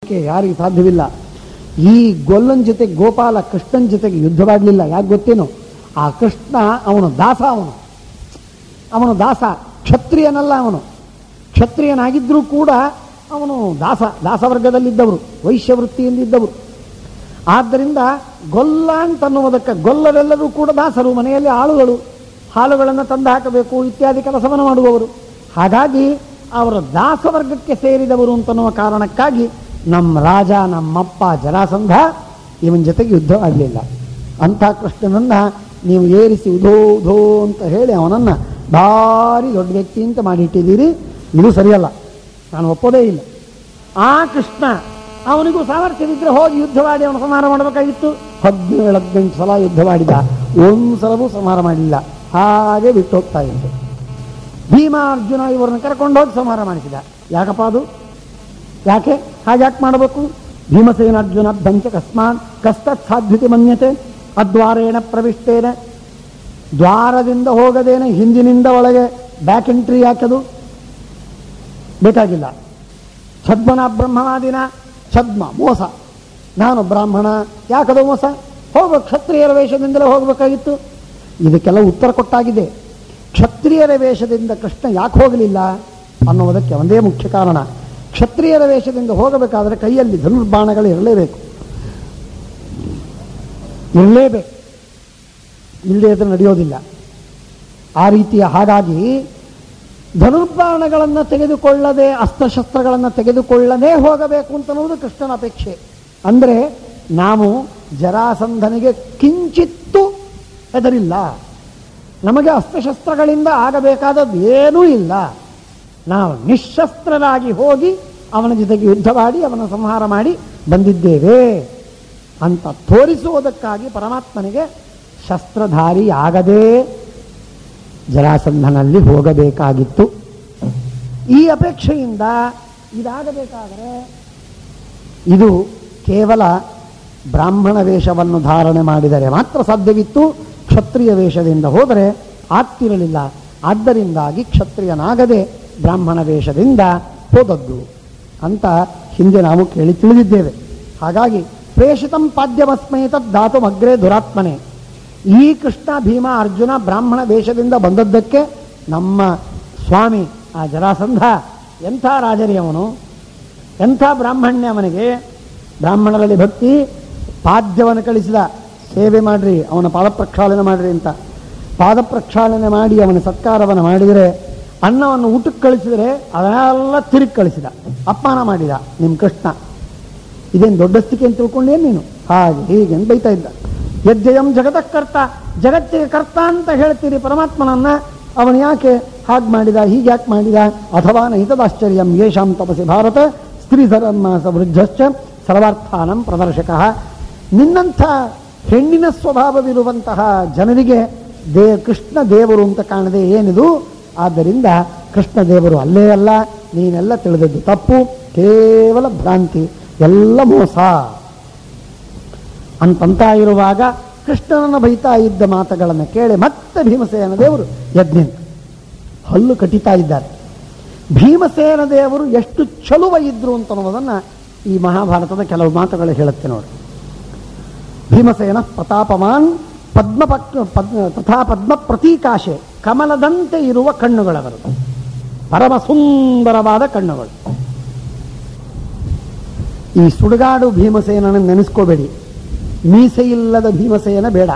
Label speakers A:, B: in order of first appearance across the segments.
A: ಮಾಡಲಿಕ್ಕೆ ಯಾರಿಗೆ ಸಾಧ್ಯವಿಲ್ಲ ಈ ಗೊಲ್ಲನ ಜೊತೆ ಗೋಪಾಲ ಕೃಷ್ಣನ ಜೊತೆಗೆ ಯುದ್ಧವಾಡಲಿಲ್ಲ ಯಾಕೆ ಗೊತ್ತೇನು ಆ ಕೃಷ್ಣ ಅವನು ದಾಸ ಅವನು ಅವನು ದಾಸ ಕ್ಷತ್ರಿಯನಲ್ಲ ಅವನು ಕ್ಷತ್ರಿಯನಾಗಿದ್ದರೂ ಕೂಡ ಅವನು ದಾಸ ದಾಸವರ್ಗದಲ್ಲಿದ್ದವರು ವೈಶ್ಯವೃತ್ತಿಯಿಂದಿದ್ದವರು ಆದ್ದರಿಂದ ಗೊಲ್ಲ ಅಂತನ್ನುವುದಕ್ಕೆ ಗೊಲ್ಲರೆಲ್ಲರೂ ಕೂಡ ದಾಸರು ಮನೆಯಲ್ಲಿ ಆಳುಗಳು ಹಾಲುಗಳನ್ನು ತಂದು ಹಾಕಬೇಕು ಇತ್ಯಾದಿ ಕೆಲಸವನ್ನು ಮಾಡುವವರು ಹಾಗಾಗಿ ಅವರ ದಾಸವರ್ಗಕ್ಕೆ ಸೇರಿದವರು ಅಂತನ್ನುವ ಕಾರಣಕ್ಕಾಗಿ ನಮ್ಮ ರಾಜ ನಮ್ಮಪ್ಪ ಜರಾಸಂಧ ಇವನ ಜೊತೆಗೆ ಯುದ್ಧ ಆಗಲಿಲ್ಲ ಅಂಥ ಕೃಷ್ಣನನ್ನ ನೀವು ಏರಿಸಿ ಉಧೋ ಉಧೋ ಅಂತ ಹೇಳಿ ಅವನನ್ನು ಭಾರಿ ದೊಡ್ಡ ವ್ಯಕ್ತಿ ಅಂತ ಮಾಡಿಟ್ಟಿದ್ದೀರಿ ಇದು ಸರಿಯಲ್ಲ ನಾನು ಒಪ್ಪೋದೇ ಇಲ್ಲ ಆ ಕೃಷ್ಣ ಅವನಿಗೂ ಸಾಮರ್ಥ್ಯವಿದ್ರೆ ಹೋಗಿ ಯುದ್ಧವಾಡಿ ಅವನು ಸಂಹಾರ ಮಾಡಬೇಕಾಗಿತ್ತು ಹದಿನೇಳು ಹದಿನೆಂಟು ಸಲ ಯುದ್ಧವಾಡಿದ ಒಂದು ಸಲವೂ ಸಂಹಾರ ಮಾಡಲಿಲ್ಲ ಹಾಗೆ ಬಿಟ್ಟು ಹೋಗ್ತಾ ಇತ್ತು ಭೀಮ ಅರ್ಜುನ ಇವರನ್ನ ಕರ್ಕೊಂಡು ಹೋಗಿ ಸಂಹಾರ ಮಾಡಿಸಿದ ಯಾಕಪ್ಪ ಅದು ಯಾಕೆ ಹಾಗೆ ಯಾಕೆ ಮಾಡಬೇಕು ಭೀಮಸೇನ ಅರ್ಜುನ ದಂಚ ಕಸ್ಮಾನ್ ಕಸ್ತತ್ ಸಾಧ್ಯತೆ ಮನ್ಯತೆ ಅದ್ವಾರೇಣ ಪ್ರವಿಷ್ಟೇನ ದ್ವಾರದಿಂದ ಹೋಗದೇನೆ ಹಿಂದಿನಿಂದ ಒಳಗೆ ಬ್ಯಾಕ್ ಎಂಟ್ರಿ ಯಾಕದು ಬೇಕಾಗಿಲ್ಲ ಛದ್ಮನ ಬ್ರಹ್ಮವಾದಿನ ಛದ್ಮ ಮೋಸ ನಾನು ಬ್ರಾಹ್ಮಣ ಯಾಕದು ಮೋಸ ಹೋಗ್ಬೇಕು ಕ್ಷತ್ರಿಯರ ವೇಷದಿಂದಲೇ ಹೋಗಬೇಕಾಗಿತ್ತು ಇದಕ್ಕೆಲ್ಲ ಉತ್ತರ ಕೊಟ್ಟಾಗಿದೆ ಕ್ಷತ್ರಿಯರ ವೇಷದಿಂದ ಕೃಷ್ಣ ಯಾಕೆ ಹೋಗಲಿಲ್ಲ ಅನ್ನುವುದಕ್ಕೆ ಒಂದೇ ಮುಖ್ಯ ಕಾರಣ ಕ್ಷತ್ರಿಯರ ವೇಷದಿಂದ ಹೋಗಬೇಕಾದರೆ ಕೈಯಲ್ಲಿ ಧನುರ್ಬಾಣಗಳು ಇರಲೇಬೇಕು ಇರಲೇಬೇಕು ಇಲ್ಲದೆ ಅದು ನಡೆಯೋದಿಲ್ಲ ಆ ರೀತಿಯ ಹಾಗಾಗಿ ಧನುರ್ಬಾಣಗಳನ್ನು ತೆಗೆದುಕೊಳ್ಳದೆ ಅಸ್ತ್ರಶಸ್ತ್ರಗಳನ್ನು ತೆಗೆದುಕೊಳ್ಳದೆ ಹೋಗಬೇಕು ಅಂತನ್ನುವುದು ಕೃಷ್ಣನ ಅಪೇಕ್ಷೆ ಅಂದರೆ ನಾವು ಜರಾಸಂಧನಿಗೆ ಕಿಂಚಿತ್ತೂ ಹೆದರಿಲ್ಲ ನಮಗೆ ಅಸ್ತ್ರಶಸ್ತ್ರಗಳಿಂದ ಆಗಬೇಕಾದದ್ದು ಏನೂ ಇಲ್ಲ ನಾವು ನಿಶಸ್ತ್ರರಾಗಿ ಹೋಗಿ ಅವನ ಜೊತೆಗೆ ಯುದ್ಧವಾಡಿ ಅವನ ಸಂಹಾರ ಮಾಡಿ ಬಂದಿದ್ದೇವೆ ಅಂತ ತೋರಿಸುವುದಕ್ಕಾಗಿ ಪರಮಾತ್ಮನಿಗೆ ಶಸ್ತ್ರಧಾರಿ ಆಗದೇ ಜರಾಸಂಧನಲ್ಲಿ ಹೋಗಬೇಕಾಗಿತ್ತು ಈ ಅಪೇಕ್ಷೆಯಿಂದ ಇದಾಗಬೇಕಾದರೆ ಇದು ಕೇವಲ ಬ್ರಾಹ್ಮಣ ವೇಷವನ್ನು ಧಾರಣೆ ಮಾಡಿದರೆ ಮಾತ್ರ ಸಾಧ್ಯವಿತ್ತು ಕ್ಷತ್ರಿಯ ವೇಷದಿಂದ ಹೋದರೆ ಆಗ್ತಿರಲಿಲ್ಲ ಆದ್ದರಿಂದಾಗಿ ಕ್ಷತ್ರಿಯನಾಗದೆ ಬ್ರಾಹ್ಮಣ ವೇಷದಿಂದ ಹೋದದ್ದು ಅಂತ ಹಿಂದೆ ನಾವು ಕೇಳಿ ತಿಳಿದಿದ್ದೇವೆ ಹಾಗಾಗಿ ಪ್ರೇಷಿತಂ ಪಾದ್ಯಮಸ್ಮೈ ಧಾತು ಅಗ್ರೆ ದುರಾತ್ಮನೆ ಈ ಕೃಷ್ಣ ಭೀಮ ಅರ್ಜುನ ಬ್ರಾಹ್ಮಣ ವೇಷದಿಂದ ಬಂದದ್ದಕ್ಕೆ ನಮ್ಮ ಸ್ವಾಮಿ ಆ ಜರಾಸಂಧ ಎಂಥ ರಾಜರಿ ಅವನು ಎಂಥ ಬ್ರಾಹ್ಮಣ್ಯ ಅವನಿಗೆ ಬ್ರಾಹ್ಮಣರಲ್ಲಿ ಭಕ್ತಿ ಪಾದ್ಯವನ್ನು ಕಳಿಸಿದ ಸೇವೆ ಮಾಡ್ರಿ ಅವನ ಪಾದ ಪ್ರಕ್ಷಾಳನೆ ಮಾಡ್ರಿ ಅಂತ ಪಾದ ಪ್ರಕ್ಷಾಳನೆ ಮಾಡಿ ಅವನ ಸತ್ಕಾರವನ್ನು ಮಾಡಿದರೆ ಅನ್ನವನ್ನು ಊಟಕ್ಕೆ ಕಳಿಸಿದರೆ ಅದನ್ನೆಲ್ಲ ತಿರುಗಿ ಕಳಿಸಿದ ಅಪಮಾನ ಮಾಡಿದ ನಿಮ್ಮ ಕೃಷ್ಣ ಇದೇನು ದೊಡ್ಡಸ್ತಿಕೆ ಅಂತ ತಿಳ್ಕೊಂಡೇನು ನೀನು ಹಾಗೆ ಹೀಗೆ ಅಂತ ಬೈತಾ ಇದ್ದ ಯಜ್ಜಯಂ ಜಗತಕ್ಕರ್ತ ಜಗತ್ತಿಗೆ ಕರ್ತ ಅಂತ ಹೇಳ್ತೀರಿ ಪರಮಾತ್ಮನನ್ನ ಅವನು ಯಾಕೆ ಹಾಗೆ ಮಾಡಿದ ಹೀಗೆ ಯಾಕೆ ಮಾಡಿದ ಅಥವಾ ನೈತದಾಶ್ಚರ್ಯಂ ಯೇಷಾಂ ತಪಸಿ ಭಾರತ ಸ್ತ್ರೀಧರ್ಮ ವೃದ್ಧಶ್ಚ ಸರ್ವಾರ್ಥಾನಂ ಪ್ರದರ್ಶಕ ನಿನ್ನಂಥ ಹೆಣ್ಣಿನ ಸ್ವಭಾವವಿರುವಂತಹ ಜನರಿಗೆ ದೇ ಕೃಷ್ಣ ದೇವರು ಅಂತ ಕಾಣದೆ ಏನಿದು ಆದ್ದರಿಂದ ಕೃಷ್ಣ ದೇವರು ಅಲ್ಲೇ ಅಲ್ಲ ನೀನೆಲ್ಲ ತಿಳಿದದ್ದು ತಪ್ಪು ಕೇವಲ ಭ್ರಾಂತಿ ಎಲ್ಲ ಮೋಸ ಅಂತಂತ ಇರುವಾಗ ಕೃಷ್ಣನನ್ನು ಬೈತಾ ಇದ್ದ ಮಾತುಗಳನ್ನು ಕೇಳಿ ಮತ್ತೆ ಭೀಮಸೇನ ದೇವರು ಯಜ್ಞ ಹಲ್ಲು ಕಟ್ಟಿತಾ ಇದ್ದಾರೆ ಭೀಮಸೇನ ದೇವರು ಎಷ್ಟು ಚಲುವ ಇದ್ರು ಅಂತನ್ನುವುದನ್ನು ಈ ಮಹಾಭಾರತದ ಕೆಲವು ಮಾತುಗಳು ಹೇಳುತ್ತೆ ನೋಡಿ ಭೀಮಸೇನ ಪ್ರತಾಪವಾನ್ ಪದ್ಮ ಪದ್ಮ ತಥಾ ಪದ್ಮ ಪ್ರತೀಕಾಶೆ ಕಮಲದಂತೆ ಇರುವ ಕಣ್ಣುಗಳವರು ಪರಮ ಸುಂದರವಾದ ಕಣ್ಣುಗಳು ಈ ಸುಡುಗಾಡು ಭೀಮಸೇನನ ನೆನೆಸ್ಕೋಬೇಡಿ ಮೀಸೆಯಿಲ್ಲದ ಭೀಮಸೇನ ಬೇಡ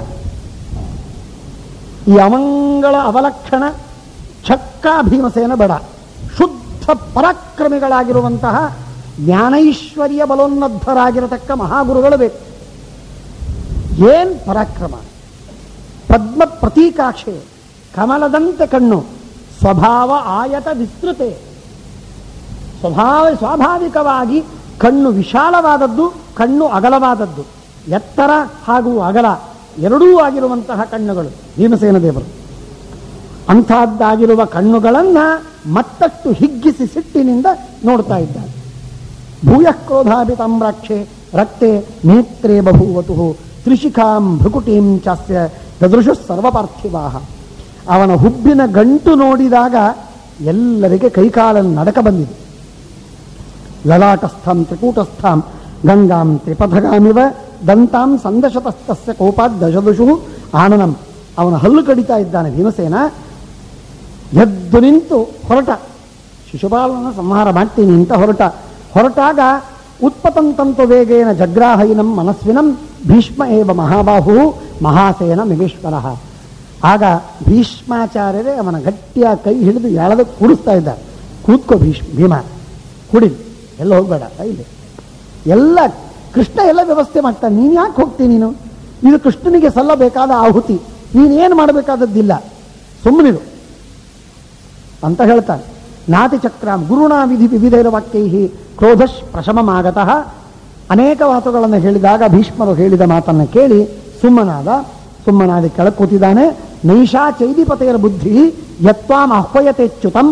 A: ಈ ಅಮಂಗಳ ಅವಲಕ್ಷಣ ಚಕ್ಕ ಭೀಮಸೇನ ಬೇಡ ಶುದ್ಧ ಪರಾಕ್ರಮಿಗಳಾಗಿರುವಂತಹ ಜ್ಞಾನೈಶ್ವರ್ಯ ಬಲೋನ್ನದ್ಧರಾಗಿರತಕ್ಕ ಮಹಾಗುರುಗಳು ಬೇಕು ಏನ್ ಪರಾಕ್ರಮ ಪದ್ಮ ಪ್ರತೀಕಾಕ್ಷೆ ಕಮಲದಂತೆ ಕಣ್ಣು ಸ್ವಭಾವ ಆಯತ ವಿಸ್ತೃತೆ ಸ್ವಭಾವ ಸ್ವಾಭಾವಿಕವಾಗಿ ಕಣ್ಣು ವಿಶಾಲವಾದದ್ದು ಕಣ್ಣು ಅಗಲವಾದದ್ದು ಎತ್ತರ ಹಾಗೂ ಅಗಲ ಎರಡೂ ಆಗಿರುವಂತಹ ಕಣ್ಣುಗಳು ಭೀಮಸೇನ ದೇವರು ಅಂಥದ್ದಾಗಿರುವ ಕಣ್ಣುಗಳನ್ನ ಮತ್ತಷ್ಟು ಹಿಗ್ಗಿಸಿ ಸಿಟ್ಟಿನಿಂದ ನೋಡ್ತಾ ಇದ್ದಾರೆ ಭೂಯ ಕ್ರೋಧಾಭಿತಾಮ್ರಾಕ್ಷೆ ರಕ್ತೆ ನೇತ್ರೇ ಬಭೂವತು ತ್ರಿಶಿಖಾಂ ಭೃಕುಟೀಂ ಚಾಸ್ಯ ದದೃಶು ಸರ್ವಪಾರ್ಥಿವಾಹ ಅವನ ಹುಬ್ಬಿನ ಗಂಟು ನೋಡಿದಾಗ ಎಲ್ಲರಿಗೆ ಕೈಕಾಲಲ್ಲಿ ನಡಕ ಬಂದಿದೆ ಲಲಾಟಸ್ಥಂ ತ್ರಿಕೂಟಸ್ಥಾಂ ಗಂಗಾಂ ತ್ರಿಪಥಗಾಮಿವ ದಂತಾಂ ಸಂದಶತಸ್ತಸ್ಯ ಕೋಪಾತ್ ದಶದುಷು ಆನನಂ ಅವನ ಹಲ್ಲು ಕಡಿತಾ ಇದ್ದಾನೆ ಭೀಮಸೇನ ಎದ್ದು ನಿಂತು ಹೊರಟ ಶಿಶುಪಾಲನ ಸಂಹಾರ ಮಾಡ್ತೀನಿ ಅಂತ ಹೊರಟ ಹೊರಟಾಗ ಉತ್ಪತಂತಂತು ವೇಗೇನ ಜಗ್ರಾಹೈನಂ ಮನಸ್ವಿನಂ ಭೀಷ್ಮ ಏವ ಮಹಾಬಾಹು ಮಹಾಸೇನ ಮಿಗೇಶ್ವರ ಆಗ ಭೀಷ್ಮಾಚಾರ್ಯರೇ ಅವನ ಗಟ್ಟಿಯ ಕೈ ಹಿಡಿದು ಎಳೆದು ಕೂಡಿಸ್ತಾ ಇದ್ದಾರೆ ಕೂತ್ಕೋ ಭೀಷ್ಮ ಭೀಮ ಕುಡಿಲಿ ಎಲ್ಲ ಹೋಗ್ಬೇಡ ಇಲ್ಲಿ ಎಲ್ಲ ಕೃಷ್ಣ ಎಲ್ಲ ವ್ಯವಸ್ಥೆ ಮಾಡ್ತಾನೆ ನೀನು ಯಾಕೆ ಹೋಗ್ತೀನಿ ನೀನು ಇದು ಕೃಷ್ಣನಿಗೆ ಸಲ್ಲಬೇಕಾದ ಆಹುತಿ ನೀನೇನು ಮಾಡಬೇಕಾದದ್ದಿಲ್ಲ ಸುಮ್ಮನಿರು ಅಂತ ಹೇಳ್ತಾನೆ ನಾತಿ ಚಕ್ರಾಂ ಗುರುಣಾ ವಿಧಿ ವಿವಿಧ ವಾಕ್ಯೈ ಕ್ರೋಧಶ್ ಪ್ರಶಮಮಾಗತಃ ಅನೇಕ ಮಾತುಗಳನ್ನು ಹೇಳಿದಾಗ ಭೀಷ್ಮರು ಹೇಳಿದ ಮಾತನ್ನು ಕೇಳಿ ಸುಮ್ಮನಾದ ಸುಮ್ಮನಾದಿ ಕೆಳಗೆ ಕೂತಿದ್ದಾನೆ ನೈಷಾ ಚೈದಿಪತೆಯರ ಬುದ್ಧಿ ಯತ್ವಾಂ ಆಹ್ವಯತೆಚ್ಯುತಂ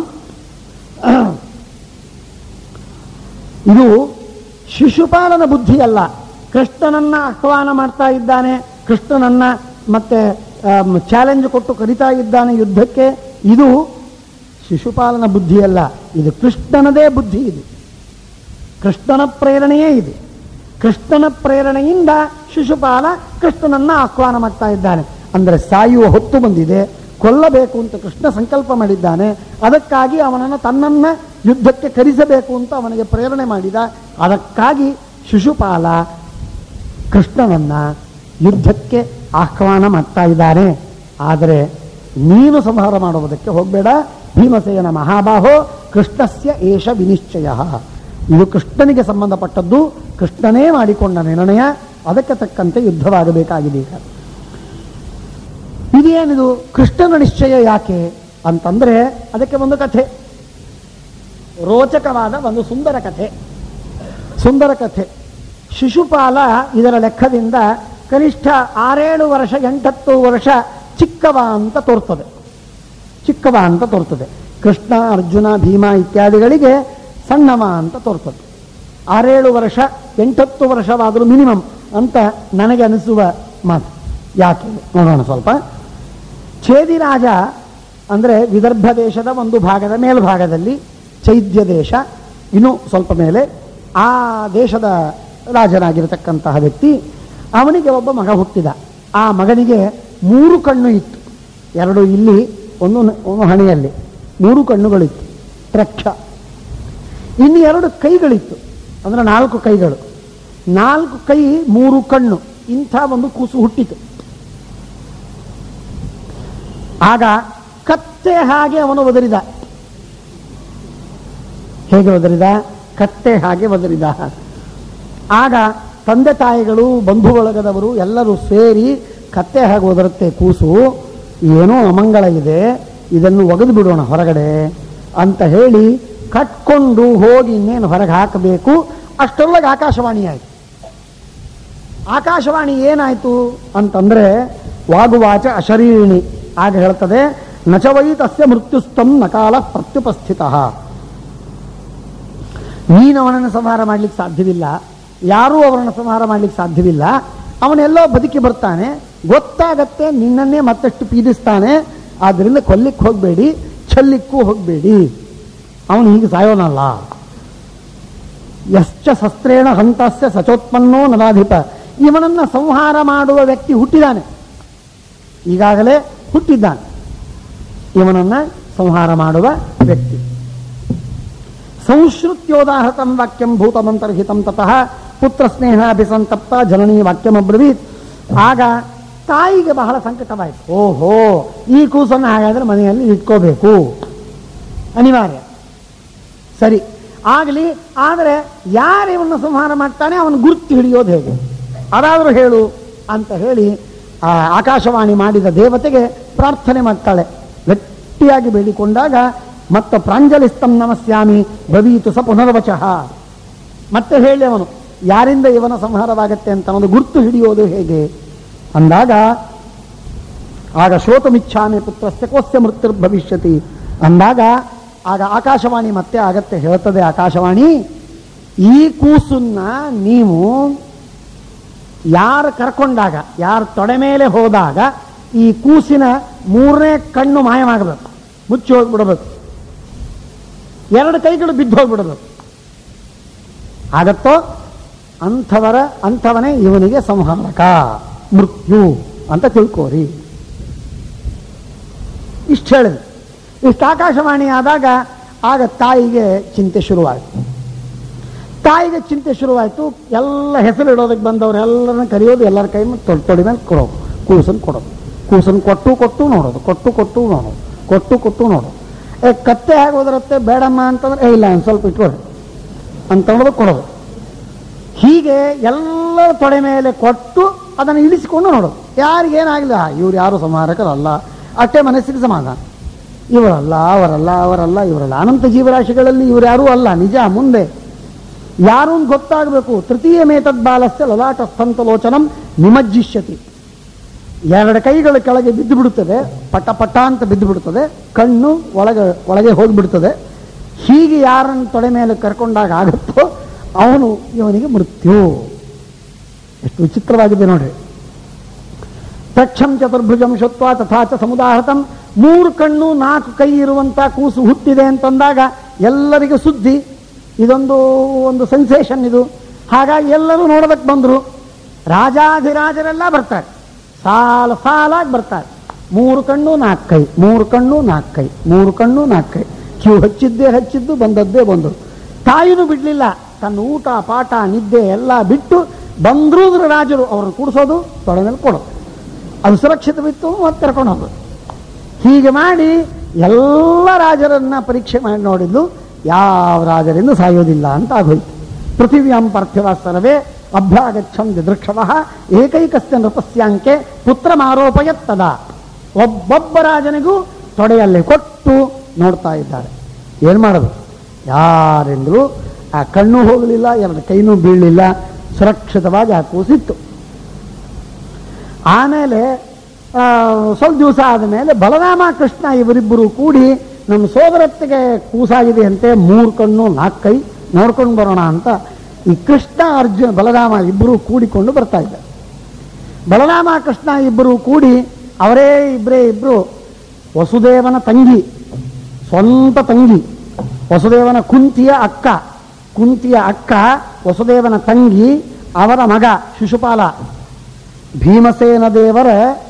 A: ಇದು ಶಿಶುಪಾಲನ ಬುದ್ಧಿ ಅಲ್ಲ ಕೃಷ್ಣನನ್ನ ಆಹ್ವಾನ ಮಾಡ್ತಾ ಇದ್ದಾನೆ ಕೃಷ್ಣನನ್ನ ಮತ್ತೆ ಚಾಲೆಂಜ್ ಕೊಟ್ಟು ಕರಿತಾ ಇದ್ದಾನೆ ಯುದ್ಧಕ್ಕೆ ಇದು ಶಿಶುಪಾಲನ ಬುದ್ಧಿ ಅಲ್ಲ ಇದು ಕೃಷ್ಣನದೇ ಬುದ್ಧಿ ಇದು ಕೃಷ್ಣನ ಪ್ರೇರಣೆಯೇ ಇದು ಕೃಷ್ಣನ ಪ್ರೇರಣೆಯಿಂದ ಶಿಶುಪಾಲ ಕೃಷ್ಣನನ್ನ ಆಹ್ವಾನ ಮಾಡ್ತಾ ಇದ್ದಾನೆ ಅಂದರೆ ಸಾಯುವ ಹೊತ್ತು ಬಂದಿದೆ ಕೊಲ್ಲಬೇಕು ಅಂತ ಕೃಷ್ಣ ಸಂಕಲ್ಪ ಮಾಡಿದ್ದಾನೆ ಅದಕ್ಕಾಗಿ ಅವನನ್ನು ತನ್ನನ್ನ ಯುದ್ಧಕ್ಕೆ ಕರೆಸಬೇಕು ಅಂತ ಅವನಿಗೆ ಪ್ರೇರಣೆ ಮಾಡಿದ ಅದಕ್ಕಾಗಿ ಶಿಶುಪಾಲ ಕೃಷ್ಣನನ್ನ ಯುದ್ಧಕ್ಕೆ ಆಹ್ವಾನ ಮಾಡ್ತಾ ಇದ್ದಾನೆ ಆದರೆ ನೀನು ಸಂಹಾರ ಮಾಡುವುದಕ್ಕೆ ಹೋಗಬೇಡ ಭೀಮಸೇನ ಮಹಾಬಾಹೋ ಕೃಷ್ಣಸ್ಯ ಏಷ ವಿನಿಶ್ಚಯ ಇದು ಕೃಷ್ಣನಿಗೆ ಸಂಬಂಧಪಟ್ಟದ್ದು ಕೃಷ್ಣನೇ ಮಾಡಿಕೊಂಡ ನಿರ್ಣಯ ಅದಕ್ಕೆ ತಕ್ಕಂತೆ ಯುದ್ಧವಾಗಬೇಕಾಗಿದೆ ಈಗ ಇದೇನಿದು ಕೃಷ್ಣನ ನಿಶ್ಚಯ ಯಾಕೆ ಅಂತಂದ್ರೆ ಅದಕ್ಕೆ ಒಂದು ಕಥೆ ರೋಚಕವಾದ ಒಂದು ಸುಂದರ ಕಥೆ ಸುಂದರ ಕಥೆ ಶಿಶುಪಾಲ ಇದರ ಲೆಕ್ಕದಿಂದ ಕನಿಷ್ಠ ಆರೇಳು ವರ್ಷ ಎಂಟತ್ತು ವರ್ಷ ಚಿಕ್ಕವ ಅಂತ ತೋರ್ತದೆ ಚಿಕ್ಕವ ಅಂತ ತೋರ್ತದೆ ಕೃಷ್ಣ ಅರ್ಜುನ ಭೀಮ ಇತ್ಯಾದಿಗಳಿಗೆ ಸಣ್ಣವ ಅಂತ ತೋರ್ತದೆ ಆರೇಳು ವರ್ಷ ಎಂಟತ್ತು ವರ್ಷವಾದರೂ ಮಿನಿಮಮ್ ಅಂತ ನನಗೆ ಅನಿಸುವ ಮಾತು ಯಾಕೆ ನೋಡೋಣ ಸ್ವಲ್ಪ ಛೇದಿರಾಜ ಅಂದರೆ ವಿದರ್ಭ ದೇಶದ ಒಂದು ಭಾಗದ ಮೇಲ್ಭಾಗದಲ್ಲಿ ಚೈದ್ಯ ದೇಶ ಇನ್ನು ಸ್ವಲ್ಪ ಮೇಲೆ ಆ ದೇಶದ ರಾಜನಾಗಿರತಕ್ಕಂತಹ ವ್ಯಕ್ತಿ ಅವನಿಗೆ ಒಬ್ಬ ಮಗ ಹುಟ್ಟಿದ ಆ ಮಗನಿಗೆ ಮೂರು ಕಣ್ಣು ಇತ್ತು ಎರಡು ಇಲ್ಲಿ ಒಂದು ಒಂದು ಹಣೆಯಲ್ಲಿ ಮೂರು ಕಣ್ಣುಗಳಿತ್ತು ಪ್ರಕ್ಷ ಇನ್ನು ಎರಡು ಕೈಗಳಿತ್ತು ಅಂದ್ರೆ ನಾಲ್ಕು ಕೈಗಳು ನಾಲ್ಕು ಕೈ ಮೂರು ಕಣ್ಣು ಇಂಥ ಒಂದು ಕೂಸು ಹುಟ್ಟಿತು ಆಗ ಕತ್ತೆ ಹಾಗೆ ಅವನು ಒದರಿದ ಹೇಗೆ ಒದರಿದ ಕತ್ತೆ ಹಾಗೆ ಒದರಿದ ಆಗ ತಂದೆ ತಾಯಿಗಳು ಬಂಧು ಬಳಗದವರು ಎಲ್ಲರೂ ಸೇರಿ ಕತ್ತೆ ಹಾಗೆ ಒದರುತ್ತೆ ಕೂಸು ಏನೋ ಅಮಂಗಳ ಇದೆ ಇದನ್ನು ಒಗೆದು ಬಿಡೋಣ ಹೊರಗಡೆ ಅಂತ ಹೇಳಿ ಕಟ್ಕೊಂಡು ಹೋಗಿ ಇನ್ನೇನು ಹೊರಗೆ ಹಾಕಬೇಕು ಅಷ್ಟರೊಳಗೆ ಆಕಾಶವಾಣಿ ಆಯಿತು ಆಕಾಶವಾಣಿ ಏನಾಯಿತು ಅಂತಂದ್ರೆ ವಾಗುವಾಚ ಅಶರೀರಿಣಿ ಆಗ ಹೇಳ್ತದೆ ನಚವೈ ತಸ್ಯ ಮೃತ್ಯುಸ್ತಂ ನಕಾಲ ಪ್ರತ್ಯುಪಸ್ಥಿತ ನೀನು ಅವನನ್ನು ಸಂಹಾರ ಮಾಡ್ಲಿಕ್ಕೆ ಸಾಧ್ಯವಿಲ್ಲ ಯಾರೂ ಅವರನ್ನು ಸಂಹಾರ ಮಾಡ್ಲಿಕ್ಕೆ ಸಾಧ್ಯವಿಲ್ಲ ಅವನೆಲ್ಲೋ ಬದುಕಿ ಬರ್ತಾನೆ ಗೊತ್ತಾಗತ್ತೆ ನಿನ್ನನ್ನೇ ಮತ್ತಷ್ಟು ಪೀಡಿಸ್ತಾನೆ ಆದ್ದರಿಂದ ಕೊಲ್ಲಿಕ್ಕೆ ಹೋಗಬೇಡಿ ಚೆಲ್ಲಿಕ್ಕೂ ಹೋಗಬೇಡಿ ಅವನು ಹೀಗೆ ಸಾಯೋನಲ್ಲ ಯಶ್ಚ ಶಸ್ತ್ರೇಣ ಹಂತಸ್ಯ ಸಚೋತ್ಪನ್ನೋ ನರಾಧಿಪ ಇವನನ್ನ ಸಂಹಾರ ಮಾಡುವ ವ್ಯಕ್ತಿ ಹುಟ್ಟಿದಾನೆ ಈಗಾಗಲೇ ಹುಟ್ಟಿದ್ದಾನೆ ಇವನನ್ನ ಸಂಹಾರ ಮಾಡುವ ವ್ಯಕ್ತಿ ಸಂಶ್ರುತ್ಯೋದಾಹೃತಂ ವಾಕ್ಯಂ ಭೂತಮಂತರ್ಹಿತಂ ತತಃ ಪುತ್ರ ಸ್ನೇಹ ಅಭಿಸಂತಪ್ತ ಜನನೀ ವಾಕ್ಯಮಬ್ರವೀತ್ ಆಗ ತಾಯಿಗೆ ಬಹಳ ಸಂಕಟವಾಯಿತು ಓಹೋ ಈ ಕೂಸನ್ನು ಹಾಗಾದ್ರೆ ಮನೆಯಲ್ಲಿ ಇಟ್ಕೋಬೇಕು ಅನಿವಾರ್ಯ ಸರಿ ಆಗಲಿ ಆದರೆ ಯಾರು ಇವನ್ನ ಸಂಹಾರ ಮಾಡ್ತಾನೆ ಅವನು ಗುರುತು ಹಿಡಿಯೋದು ಹೇಗೆ ಅದಾದರೂ ಹೇಳು ಅಂತ ಹೇಳಿ ಆ ಆಕಾಶವಾಣಿ ಮಾಡಿದ ದೇವತೆಗೆ ಪ್ರಾರ್ಥನೆ ಮಾಡ್ತಾಳೆ ಗಟ್ಟಿಯಾಗಿ ಬೇಡಿಕೊಂಡಾಗ ಮತ್ತು ಪ್ರಾಂಜಲಿಸ್ತಂ ನಮಸ್ಯಾಮಿ ಭವೀತು ಸ ಪುನರ್ವಚಃ ಮತ್ತೆ ಹೇಳಿ ಅವನು ಯಾರಿಂದ ಇವನ ಸಂಹಾರವಾಗತ್ತೆ ಅಂತ ಅವನು ಗುರುತು ಹಿಡಿಯೋದು ಹೇಗೆ ಅಂದಾಗ ಆಗ ಶ್ರೋತಮಿಚ್ಛಾಮಿ ಪುತ್ರಸ್ಯ ಕೋಸ್ಯ ಮೃತ್ಯುರ್ಭವಿಷ್ಯತಿ ಅಂದಾಗ ಆಗ ಆಕಾಶವಾಣಿ ಮತ್ತೆ ಆಗತ್ತೆ ಹೇಳ್ತದೆ ಆಕಾಶವಾಣಿ ಈ ಕೂಸನ್ನ ನೀವು ಯಾರು ಕರ್ಕೊಂಡಾಗ ಯಾರು ತೊಡೆ ಮೇಲೆ ಹೋದಾಗ ಈ ಕೂಸಿನ ಮೂರನೇ ಕಣ್ಣು ಮಾಯವಾಗಬೇಕು ಮುಚ್ಚಿ ಹೋಗ್ಬಿಡಬೇಕು ಎರಡು ಕೈಗಳು ಬಿದ್ದು ಹೋಗ್ಬಿಡಬೇಕು ಆಗತ್ತೋ ಅಂಥವರ ಅಂಥವನೇ ಇವನಿಗೆ ಸಂಹಾರಕ ಮೃತ್ಯು ಅಂತ ತಿಳ್ಕೋರಿ ಇಷ್ಟು ಹೇಳಿದೆ ಇಷ್ಟು ಆಕಾಶವಾಣಿ ಆದಾಗ ಆಗ ತಾಯಿಗೆ ಚಿಂತೆ ಶುರುವಾಯಿತು ತಾಯಿಗೆ ಚಿಂತೆ ಶುರುವಾಯಿತು ಎಲ್ಲ ಹೆಸರು ಇಡೋದಕ್ಕೆ ಬಂದವರು ಎಲ್ಲರನ್ನ ಕರೆಯೋದು ಎಲ್ಲರ ಕೈ ಮೇಲೆ ತೊಡೆ ತೊಡೆ ಮೇಲೆ ಕೊಡೋದು ಕೂಸನ್ ಕೊಡೋದು ಕೂಸನ್ ಕೊಟ್ಟು ಕೊಟ್ಟು ನೋಡೋದು ಕೊಟ್ಟು ಕೊಟ್ಟು ನೋಡೋದು ಕೊಟ್ಟು ಕೊಟ್ಟು ನೋಡೋದು ಏ ಕತ್ತೆ ಹೇಗೆ ಹೋದ್ರತ್ತೆ ಬೇಡಮ್ಮ ಅಂತಂದ್ರೆ ಏ ಇಲ್ಲ ಒಂದು ಸ್ವಲ್ಪ ಇಟ್ಕೊಳ್ಳಿ ಅಂತಂದ್ರೆ ಕೊಡೋದು ಹೀಗೆ ಎಲ್ಲರ ತೊಡೆ ಮೇಲೆ ಕೊಟ್ಟು ಅದನ್ನು ಇಳಿಸಿಕೊಂಡು ನೋಡೋದು ಯಾರಿಗೇನಾಗಲಿಲ್ಲ ಇವ್ರು ಯಾರು ಸಂಹಾರಕರಲ್ಲ ಅಷ್ಟೇ ಮನಸ್ಸಿಗೆ ಸಮಾಧಾನ ಇವರಲ್ಲ ಅವರಲ್ಲ ಅವರಲ್ಲ ಇವರಲ್ಲ ಅನಂತ ಜೀವರಾಶಿಗಳಲ್ಲಿ ಇವರು ಯಾರೂ ಅಲ್ಲ ನಿಜ ಮುಂದೆ ಯಾರು ಅಂತ ಗೊತ್ತಾಗಬೇಕು ತೃತೀಯ ಮೇತದ್ ಬಾಲಸ್ಯ ಲಲಾಟಸ್ಥಂತ ಲೋಚನಂ ನಿಮಜ್ಜಿಷ್ಯತಿ ಎರಡು ಕೈಗಳ ಕೆಳಗೆ ಬಿದ್ದು ಬಿಡುತ್ತದೆ ಪಟ ಪಟ ಅಂತ ಬಿದ್ದು ಬಿಡುತ್ತದೆ ಕಣ್ಣು ಒಳಗೆ ಒಳಗೆ ಹೋಗಿಬಿಡ್ತದೆ ಹೀಗೆ ಯಾರನ್ನು ತೊಡೆ ಮೇಲೆ ಕರ್ಕೊಂಡಾಗ ಆಗುತ್ತೋ ಅವನು ಇವನಿಗೆ ಮೃತ್ಯು ಎಷ್ಟು ವಿಚಿತ್ರವಾಗಿದೆ ನೋಡ್ರಿ ತಕ್ಷಂ ಚತುರ್ಭುಜಂ ಶುತ್ವ ತಥಾಚ ಸಮುದಾಹತಂ ಮೂರು ಕಣ್ಣು ನಾಲ್ಕು ಕೈ ಇರುವಂತ ಕೂಸು ಹುಟ್ಟಿದೆ ಅಂತಂದಾಗ ಎಲ್ಲರಿಗೂ ಸುದ್ದಿ ಇದೊಂದು ಒಂದು ಸೆನ್ಸೇಷನ್ ಇದು ಹಾಗಾಗಿ ಎಲ್ಲರೂ ನೋಡೋದಕ್ಕೆ ಬಂದರು ರಾಜಾಧಿರಾಜರೆಲ್ಲ ಬರ್ತಾರೆ ಸಾಲ ಸಾಲಾಗಿ ಬರ್ತಾರೆ ಮೂರು ಕಣ್ಣು ನಾಲ್ಕು ಕೈ ಮೂರು ಕಣ್ಣು ನಾಲ್ಕು ಕೈ ಮೂರು ಕಣ್ಣು ನಾಲ್ಕು ಕೈ ಕ್ಯೂ ಹಚ್ಚಿದ್ದೇ ಹಚ್ಚಿದ್ದು ಬಂದದ್ದೇ ಬಂದರು ತಾಯಿನೂ ಬಿಡಲಿಲ್ಲ ತನ್ನ ಊಟ ಪಾಠ ನಿದ್ದೆ ಎಲ್ಲ ಬಿಟ್ಟು ಬಂದ್ರೂ ರಾಜರು ಅವ್ರನ್ನ ಕೂಡಿಸೋದು ತೊಡೆ ಮೇಲೆ ಕೊಡೋದು ಅದು ಸುರಕ್ಷಿತವಿತ್ತು ಮತ್ತೆ ಕರ್ಕೊಂಡು ಹೋಗೋದು ಹೀಗೆ ಮಾಡಿ ಎಲ್ಲ ರಾಜರನ್ನ ಪರೀಕ್ಷೆ ಮಾಡಿ ನೋಡಿದ್ಲು ಯಾವ ರಾಜರಿಂದ ಸಾಯೋದಿಲ್ಲ ಅಂತ ಆಗೋಯ್ತು ಪೃಥಿವ್ಯಾಂ ಪಾರ್ಥಿವ ಸರ್ವೇ ಅಭ್ಯಾಗಚ್ಚಂ ದಿದೃಕ್ಷವ ಏಕೈಕಸ್ಯ ನೃಪಸ್ಯಾಂಕೆ ಪುತ್ರ ಮಾರೋಪಯತ್ತದ ಒಬ್ಬೊಬ್ಬ ರಾಜನಿಗೂ ತೊಡೆಯಲ್ಲಿ ಕೊಟ್ಟು ನೋಡ್ತಾ ಇದ್ದಾರೆ ಏನು ಮಾಡೋದು ಯಾರೆಂದ್ರು ಆ ಕಣ್ಣು ಹೋಗಲಿಲ್ಲ ಎರಡು ಕೈನೂ ಬೀಳಲಿಲ್ಲ ಸುರಕ್ಷಿತವಾಗಿ ಆ ಕೂಸಿತ್ತು ಆಮೇಲೆ ಆ, ಸ್ವಲ್ಪ ದಿವಸ ಆದಮೇಲೆ ಬಲರಾಮ ಕೃಷ್ಣ ಇವರಿಬ್ಬರು ಕೂಡಿ ನಮ್ಮ ಸೋದರತ್ತೆಗೆ ಕೂಸಾಗಿದೆ ಅಂತೆ ಮೂರು ಕಣ್ಣು ನಾಲ್ಕು ಕೈ ನೋಡ್ಕೊಂಡು ಬರೋಣ ಅಂತ ಈ ಕೃಷ್ಣ ಅರ್ಜುನ ಬಲರಾಮ ಇಬ್ಬರು ಕೂಡಿಕೊಂಡು ಬರ್ತಾ ಇದ್ದಾರೆ ಬಲರಾಮ ಕೃಷ್ಣ ಇಬ್ಬರು ಕೂಡಿ ಅವರೇ ಇಬ್ಬರೇ ಇಬ್ಬರು ವಸುದೇವನ ತಂಗಿ ಸ್ವಂತ ತಂಗಿ ವಸುದೇವನ ಕುಂತಿಯ ಅಕ್ಕ ಕುಂತಿಯ ಅಕ್ಕ ವಸುದೇವನ ತಂಗಿ ಅವರ ಮಗ ಶಿಶುಪಾಲ ಭೀಮಸೇನ ದೇವರ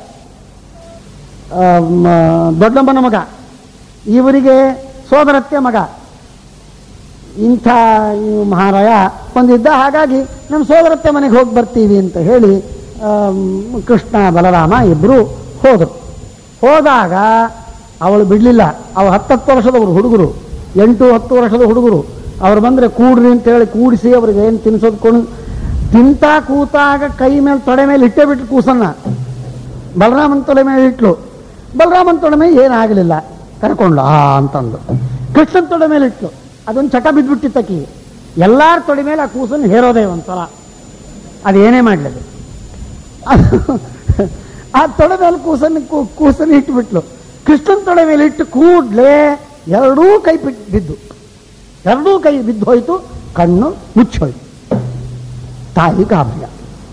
A: ಆ, ಮ, ದೊಡ್ಡಮ್ಮನ ಮಗ ಇವರಿಗೆ ಸೋದರತ್ತೆ ಮಗ ಇಂಥ ಇವ್ ಮಹಾರಾಯ ಬಂದಿದ್ದ ಹಾಗಾಗಿ ನಮ್ಮ ಸೋದರತ್ತೆ ಮನೆಗೆ ಹೋಗಿ ಬರ್ತೀವಿ ಅಂತ ಹೇಳಿ ಆಮ್, ಕೃಷ್ಣ ಬಲರಾಮ ಇಬ್ಬರು ಹೋದರು ಹೋದಾಗ ಅವಳು ಬಿಡಲಿಲ್ಲ ಅವಳು ಹತ್ತತ್ತು ವರ್ಷದವರು ಹುಡುಗರು ಎಂಟು ಹತ್ತು ವರ್ಷದ ಹುಡುಗರು ಅವ್ರು ಬಂದರೆ ಕೂಡ್ರಿ ಅಂತ ಹೇಳಿ ಕೂಡಿಸಿ ಅವ್ರಿಗೆ ಏನು ತಿನ್ಸೋದು ಕೊಂಡು ತಿಂತ ಕೂತಾಗ ಕೈ ಮೇಲೆ ತೊಡೆ ಮೇಲೆ ಇಟ್ಟೇ ಬಿಟ್ಟು ಕೂಸನ್ನ ಬಲರಾಮನ್ ತೊಡೆ ಮೇಲೆ ಇಟ್ಲು ಬಲರಾಮನ್ ತೊಡೆ ಮೇಲೆ ಏನಾಗಲಿಲ್ಲ ಕರ್ಕೊಂಡು ಆ ಅಂತಂದು ಕೃಷ್ಣನ್ ತೊಡೆ ಮೇಲೆ ಇಟ್ಲು ಅದೊಂದು ಚಟ ಬಿದ್ದುಬಿಟ್ಟಿತ್ತಕಿ ಎಲ್ಲಾರ ತೊಡೆ ಮೇಲೆ ಆ ಕೂಸನ್ನು ಹೇರೋದೇ ಒಂದ್ಸಲ ಅದೇನೇ ಮಾಡಲಿಲ್ಲ ಅದು ಆ ತೊಡೆ ಮೇಲೆ ಕೂಸನ್ನು ಕೂ- ಕೂಸನ್ನು ಇಟ್ಬಿಟ್ಲು ಕೃಷ್ಣನ್ ತೊಡೆ ಮೇಲೆ ಇಟ್ಟು ಕೂಡ್ಲೆ ಎರಡೂ ಕೈ ಬಿಟ್ಟು ಬಿದ್ದು ಎರಡೂ ಕೈ ಬಿದ್ದು ಹೋಯ್ತು ಕಣ್ಣು ಮುಚ್ಚೋಯ್ತು ತಾಯಿ ಗಾಬರಿಯ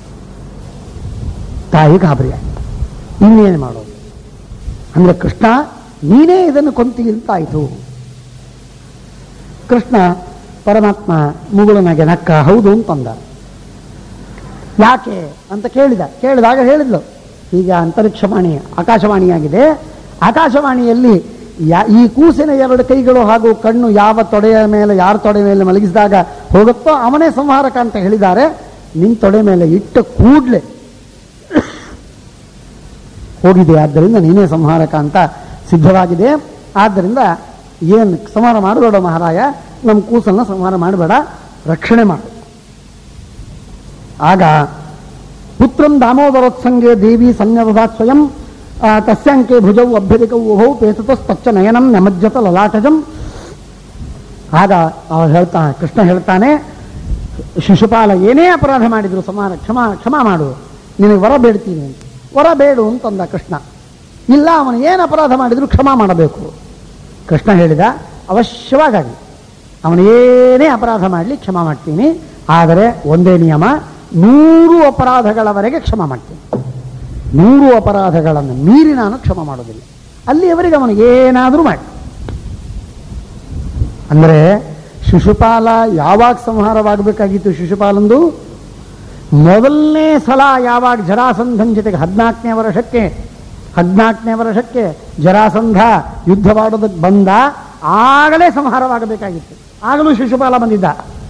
A: ತಾಯಿ ಗಾಬರಿಯ ಇನ್ನೇನು ಮಾಡೋದು ಅಂದ್ರೆ ಕೃಷ್ಣ ನೀನೇ ಇದನ್ನು ಕೊಂತಿ ಅಂತಾಯಿತು ಕೃಷ್ಣ ಪರಮಾತ್ಮ ಮುಗುಳನಾಗೆ ನಕ್ಕ ಹೌದು ಅಂತಂದ ಯಾಕೆ ಅಂತ ಕೇಳಿದ ಕೇಳಿದಾಗ ಹೇಳಿದ್ಲು ಈಗ ಅಂತರಿಕ್ಷವಾಣಿ ಆಕಾಶವಾಣಿಯಾಗಿದೆ ಆಕಾಶವಾಣಿಯಲ್ಲಿ ಯಾ ಈ ಕೂಸಿನ ಎರಡು ಕೈಗಳು ಹಾಗೂ ಕಣ್ಣು ಯಾವ ತೊಡೆಯ ಮೇಲೆ ಯಾರ ತೊಡೆ ಮೇಲೆ ಮಲಗಿಸಿದಾಗ ಹೋಗುತ್ತೋ ಅವನೇ ಸಂಹಾರಕ ಅಂತ ಹೇಳಿದ್ದಾರೆ ನಿನ್ನ ತೊಡೆ ಮೇಲೆ ಇಟ್ಟ ಕೂಡ್ಲೆ ಹೋಗಿದೆ ಆದ್ದರಿಂದ ನೀನೇ ಸಂಹಾರಕ ಅಂತ ಸಿದ್ಧವಾಗಿದೆ ಆದ್ದರಿಂದ ಏನು ಸಂಹಾರ ಮಾಡಬೇಡ ಮಹಾರಾಯ ನಮ್ಮ ಕೂಸನ್ನು ಸಂಹಾರ ಮಾಡಬೇಡ ರಕ್ಷಣೆ ಮಾಡು ಆಗ ಪುತ್ರಂ ದಾಮೋದರೋತ್ಸಂಗೆ ದೇವಿ ಸನ್ಯವಭಾತ್ ಸ್ವಯಂ ಆ, ತಸ್ಯಾಂಕೆ ಭುಜೌ ಅಭ್ಯಧಿಕೌ ಉಭೌ ಪೇತತಸ್ತಚ್ಚ ನಯನಂ ನಮಜ್ಜತ ಲಲಾಟಜಂ ಆಗ ಅವ ಹೇಳ್ತಾನೆ ಕೃಷ್ಣ ಹೇಳ್ತಾನೆ ಶಿಶುಪಾಲ ಏನೇ ಅಪರಾಧ ಮಾಡಿದ್ರು ಸಮಾನ ಕ್ಷಮಾ ಕ್ಷಮಾ ಮಾಡು ನಿನಗೆ ವರ ಬೇಡ್ತೀನಿ ಅಂತ ವರ ಬೇಡು ಅಂತಂದ ಕೃಷ್ಣ ಇಲ್ಲ ಅವನು ಏನು ಅಪರಾಧ ಮಾಡಿದ್ರು ಕ್ಷಮಾ ಮಾಡಬೇಕು ಕೃಷ್ಣ ಹೇಳಿದ ಅವಶ್ಯವಾಗಿ ಅವನು ಏನೇ ಅಪರಾಧ ಮಾಡಲಿ ಕ್ಷಮಾ ಮಾಡ್ತೀನಿ ಆದರೆ ಒಂದೇ ನಿಯಮ ನೂರು ಅಪರಾಧಗಳವರೆಗೆ ಕ್ಷಮಾ ಮಾಡ್ತೀನಿ ನೂರು ಅಪರಾಧಗಳನ್ನು ಮೀರಿ ನಾನು ಕ್ಷಮ ಮಾಡೋದಿಲ್ಲ ಅಲ್ಲಿಯವರೆಗೆ ಅವನಿಗೆ ಏನಾದರೂ ಮಾಡಿ ಅಂದರೆ ಶಿಶುಪಾಲ ಯಾವಾಗ ಸಂಹಾರವಾಗಬೇಕಾಗಿತ್ತು ಶಿಶುಪಾಲಂದು ಮೊದಲನೇ ಸಲ ಯಾವಾಗ ಜರಾಸಂಧನ್ ಜೊತೆಗೆ ಹದಿನಾಲ್ಕನೇ ವರ್ಷಕ್ಕೆ ಹದಿನಾಲ್ಕನೇ ವರ್ಷಕ್ಕೆ ಜರಾಸಂಧ ಯುದ್ಧ ಮಾಡೋದಕ್ಕೆ ಬಂದ ಆಗಲೇ ಸಂಹಾರವಾಗಬೇಕಾಗಿತ್ತು ಆಗಲೂ ಶಿಶುಪಾಲ ಬಂದಿದ್ದ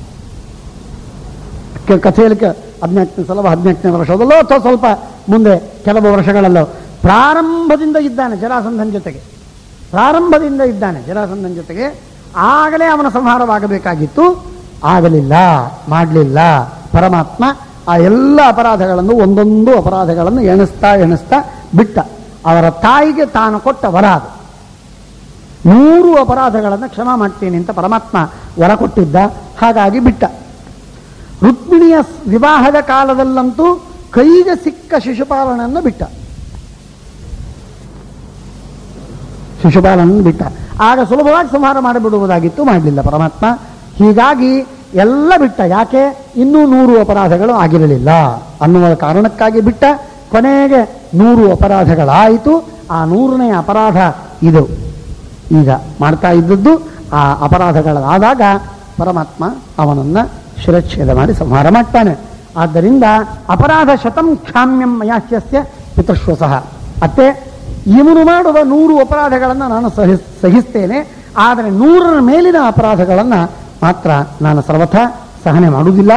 A: ಕ- ಕಥೆಯಲ್ಲಿ ಕ- ಹದಿನಾಲ್ಕನೇ ಸಲ ಹದಿನಾಲ್ಕನೇ ವರ್ಷದಲ್ಲೋ ಅಥವಾ ಸ್ವಲ್ಪ ಮುಂದೆ ಕೆಲವು ವರ್ಷಗಳಲ್ಲೋ ಪ್ರಾರಂಭದಿಂದ ಇದ್ದಾನೆ ಜರಾಸಂಧನ್ ಜೊತೆಗೆ ಪ್ರಾರಂಭದಿಂದ ಇದ್ದಾನೆ ಜರಾಸಂಧನ್ ಜೊತೆಗೆ ಆಗಲೇ ಅವನ ಸಂಹಾರವಾಗಬೇಕಾಗಿತ್ತು ಆಗಲಿಲ್ಲ ಮಾಡಲಿಲ್ಲ ಪರಮಾತ್ಮ ಆ ಎಲ್ಲ ಅಪರಾಧಗಳನ್ನು ಒಂದೊಂದು ಅಪರಾಧಗಳನ್ನು ಎಣಿಸ್ತಾ ಎಣಿಸ್ತಾ ಬಿಟ್ಟ ಅವರ ತಾಯಿಗೆ ತಾನು ಕೊಟ್ಟ ವರ ಅದು ನೂರು ಅಪರಾಧಗಳನ್ನು ಕ್ಷಮ ಮಾಡ್ತೀನಿ ಅಂತ ಪರಮಾತ್ಮ ವರ ಕೊಟ್ಟಿದ್ದ ಹಾಗಾಗಿ ಬಿಟ್ಟ ರುಕ್ಮಿಣಿಯ ಸ್- ವಿವಾಹದ ಕಾಲದಲ್ಲಂತೂ ಕೈಗೆ ಸಿಕ್ಕ ಶಿಶುಪಾಲನನ್ನು ಬಿಟ್ಟ ಶಿಶುಪಾಲನನ್ನು ಬಿಟ್ಟ ಆಗ ಸುಲಭವಾಗಿ ಸಂಹಾರ ಮಾಡಿಬಿಡುವುದಾಗಿತ್ತು ಮಾಡಲಿಲ್ಲ ಪರಮಾತ್ಮ ಹೀಗಾಗಿ ಎಲ್ಲ ಬಿಟ್ಟ ಯಾಕೆ ಇನ್ನೂ ನೂರು ಅಪರಾಧಗಳು ಆಗಿರಲಿಲ್ಲ ಅನ್ನುವ ಕಾರಣಕ್ಕಾಗಿ ಬಿಟ್ಟ ಕೊನೆಗೆ ನೂರು ಅಪರಾಧಗಳಾಯಿತು ಆ ನೂರನೇ ಅಪರಾಧ ಇದು ಈಗ ಮಾಡ್ತಾ ಇದ್ದದ್ದು ಆ ಅಪರಾಧಗಳಾದಾಗ ಪರಮಾತ್ಮ ಅವನನ್ನ ಶಿರಚ್ಛೇದ ಮಾಡಿ ಸಂಹಾರ ಮಾಡ್ತಾನೆ ಆದ್ದರಿಂದ ಅಪರಾಧ ಶತಂ ಕ್ಷಾಮ್ಯಂ ಮಯಾಸ್ಯಸ್ಯ ಪಿತೃಶ್ವಸಃ ಅತ್ತೆ ಇವನು ಮಾಡುವ ನೂರು ಅಪರಾಧಗಳನ್ನು ನಾನು ಸಹಿ ಸಹಿಸ್ತೇನೆ ಆದರೆ ನೂರರ ಮೇಲಿನ ಅಪರಾಧಗಳನ್ನು ಮಾತ್ರ ನಾನು ಸರ್ವಥಾ ಸಹನೆ ಮಾಡುವುದಿಲ್ಲ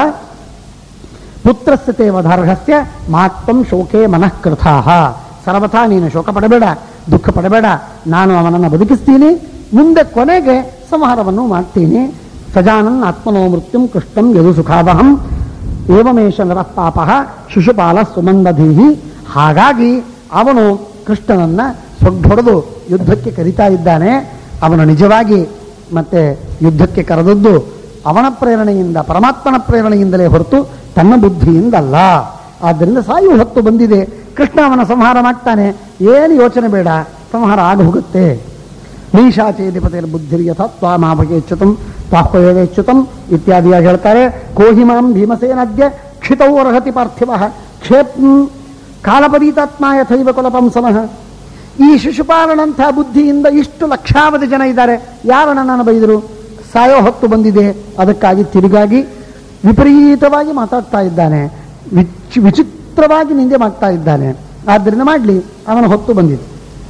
A: ಪುತ್ರಸ್ಯ ತೇವಧಾರ್ಹಸ್ಯ ಮಾತ್ವಂ ಶೋಕೆ ಮನಃಕೃಥಾಹ ಸರ್ವಥಾ ನೀನು ಶೋಕ ಪಡಬೇಡ ದುಃಖ ಪಡಬೇಡ ನಾನು ಅವನನ್ನು ಬದುಕಿಸ್ತೀನಿ ಮುಂದೆ ಕೊನೆಗೆ ಸಂಹಾರವನ್ನು ಮಾಡ್ತೀನಿ ಸಜಾನನ್ ಆತ್ಮನೋ ಮೃತ್ಯುಂ ಕೃಷ್ಣಂ ಯದು ಸುಖಾವಹಂ ಏವಮೇಶ ನರಃ ಪಾಪ ಶಿಶುಪಾಲ ಸುಮಂದಧೀಹಿ ಹಾಗಾಗಿ ಅವನು ಕೃಷ್ಣನನ್ನ ಸೊಡ್ಡೊಡೆದು ಯುದ್ಧಕ್ಕೆ ಕರೀತಾ ಇದ್ದಾನೆ ಅವನು ನಿಜವಾಗಿ ಮತ್ತೆ ಯುದ್ಧಕ್ಕೆ ಕರೆದದ್ದು ಅವನ ಪ್ರೇರಣೆಯಿಂದ ಪರಮಾತ್ಮನ ಪ್ರೇರಣೆಯಿಂದಲೇ ಹೊರತು ತನ್ನ ಬುದ್ಧಿಯಿಂದಲ್ಲ ಆದ್ದರಿಂದ ಸಾಯು ಹೊತ್ತು ಬಂದಿದೆ ಕೃಷ್ಣ ಅವನ ಸಂಹಾರ ಮಾಡ್ತಾನೆ ಏನು ಯೋಚನೆ ಬೇಡ ಸಂಹಾರ ಆಗ ಹೋಗುತ್ತೆ ನೀಶಾಚೇಧಿಪತಿಯ ಬುದ್ಧಿ ಯಥ ತ್ವಾಮಾಭಗೇಚ್ಯುತಂ ತ್ವಾಹ್ವಯೇಚ್ಯುತಂ ಇತ್ಯಾದಿಯಾಗಿ ಹೇಳ್ತಾರೆ ಕೋಹಿಮಾಂ ಭೀಮಸೇನದ್ಯ ಕ್ಷಿತೌ ಅರ್ಹತಿ ಪಾರ್ಥಿವ ಕ್ಷೇಪ್ ಕಾಲಪದೀತಾತ್ಮ ಯಥೈವ ಕುಲಪಂಸಮಃ ಈ ಶಿಶುಪಾಲನಂಥ ಬುದ್ಧಿಯಿಂದ ಇಷ್ಟು ಲಕ್ಷಾವಧಿ ಜನ ಇದ್ದಾರೆ ಯಾರನ್ನ ಬೈದರು ಸಾಯೋ ಹೊತ್ತು ಬಂದಿದೆ ಅದಕ್ಕಾಗಿ ತಿರುಗಾಗಿ ವಿಪರೀತವಾಗಿ ಮಾತಾಡ್ತಾ ಇದ್ದಾನೆ ವಿಚ್ ವಿಚಿತ್ರವಾಗಿ ನಿಂದೆ ಮಾಡ್ತಾ ಇದ್ದಾನೆ ಆದ್ದರಿಂದ ಮಾಡಲಿ ಅವನ ಹೊತ್ತು ಬಂದಿದೆ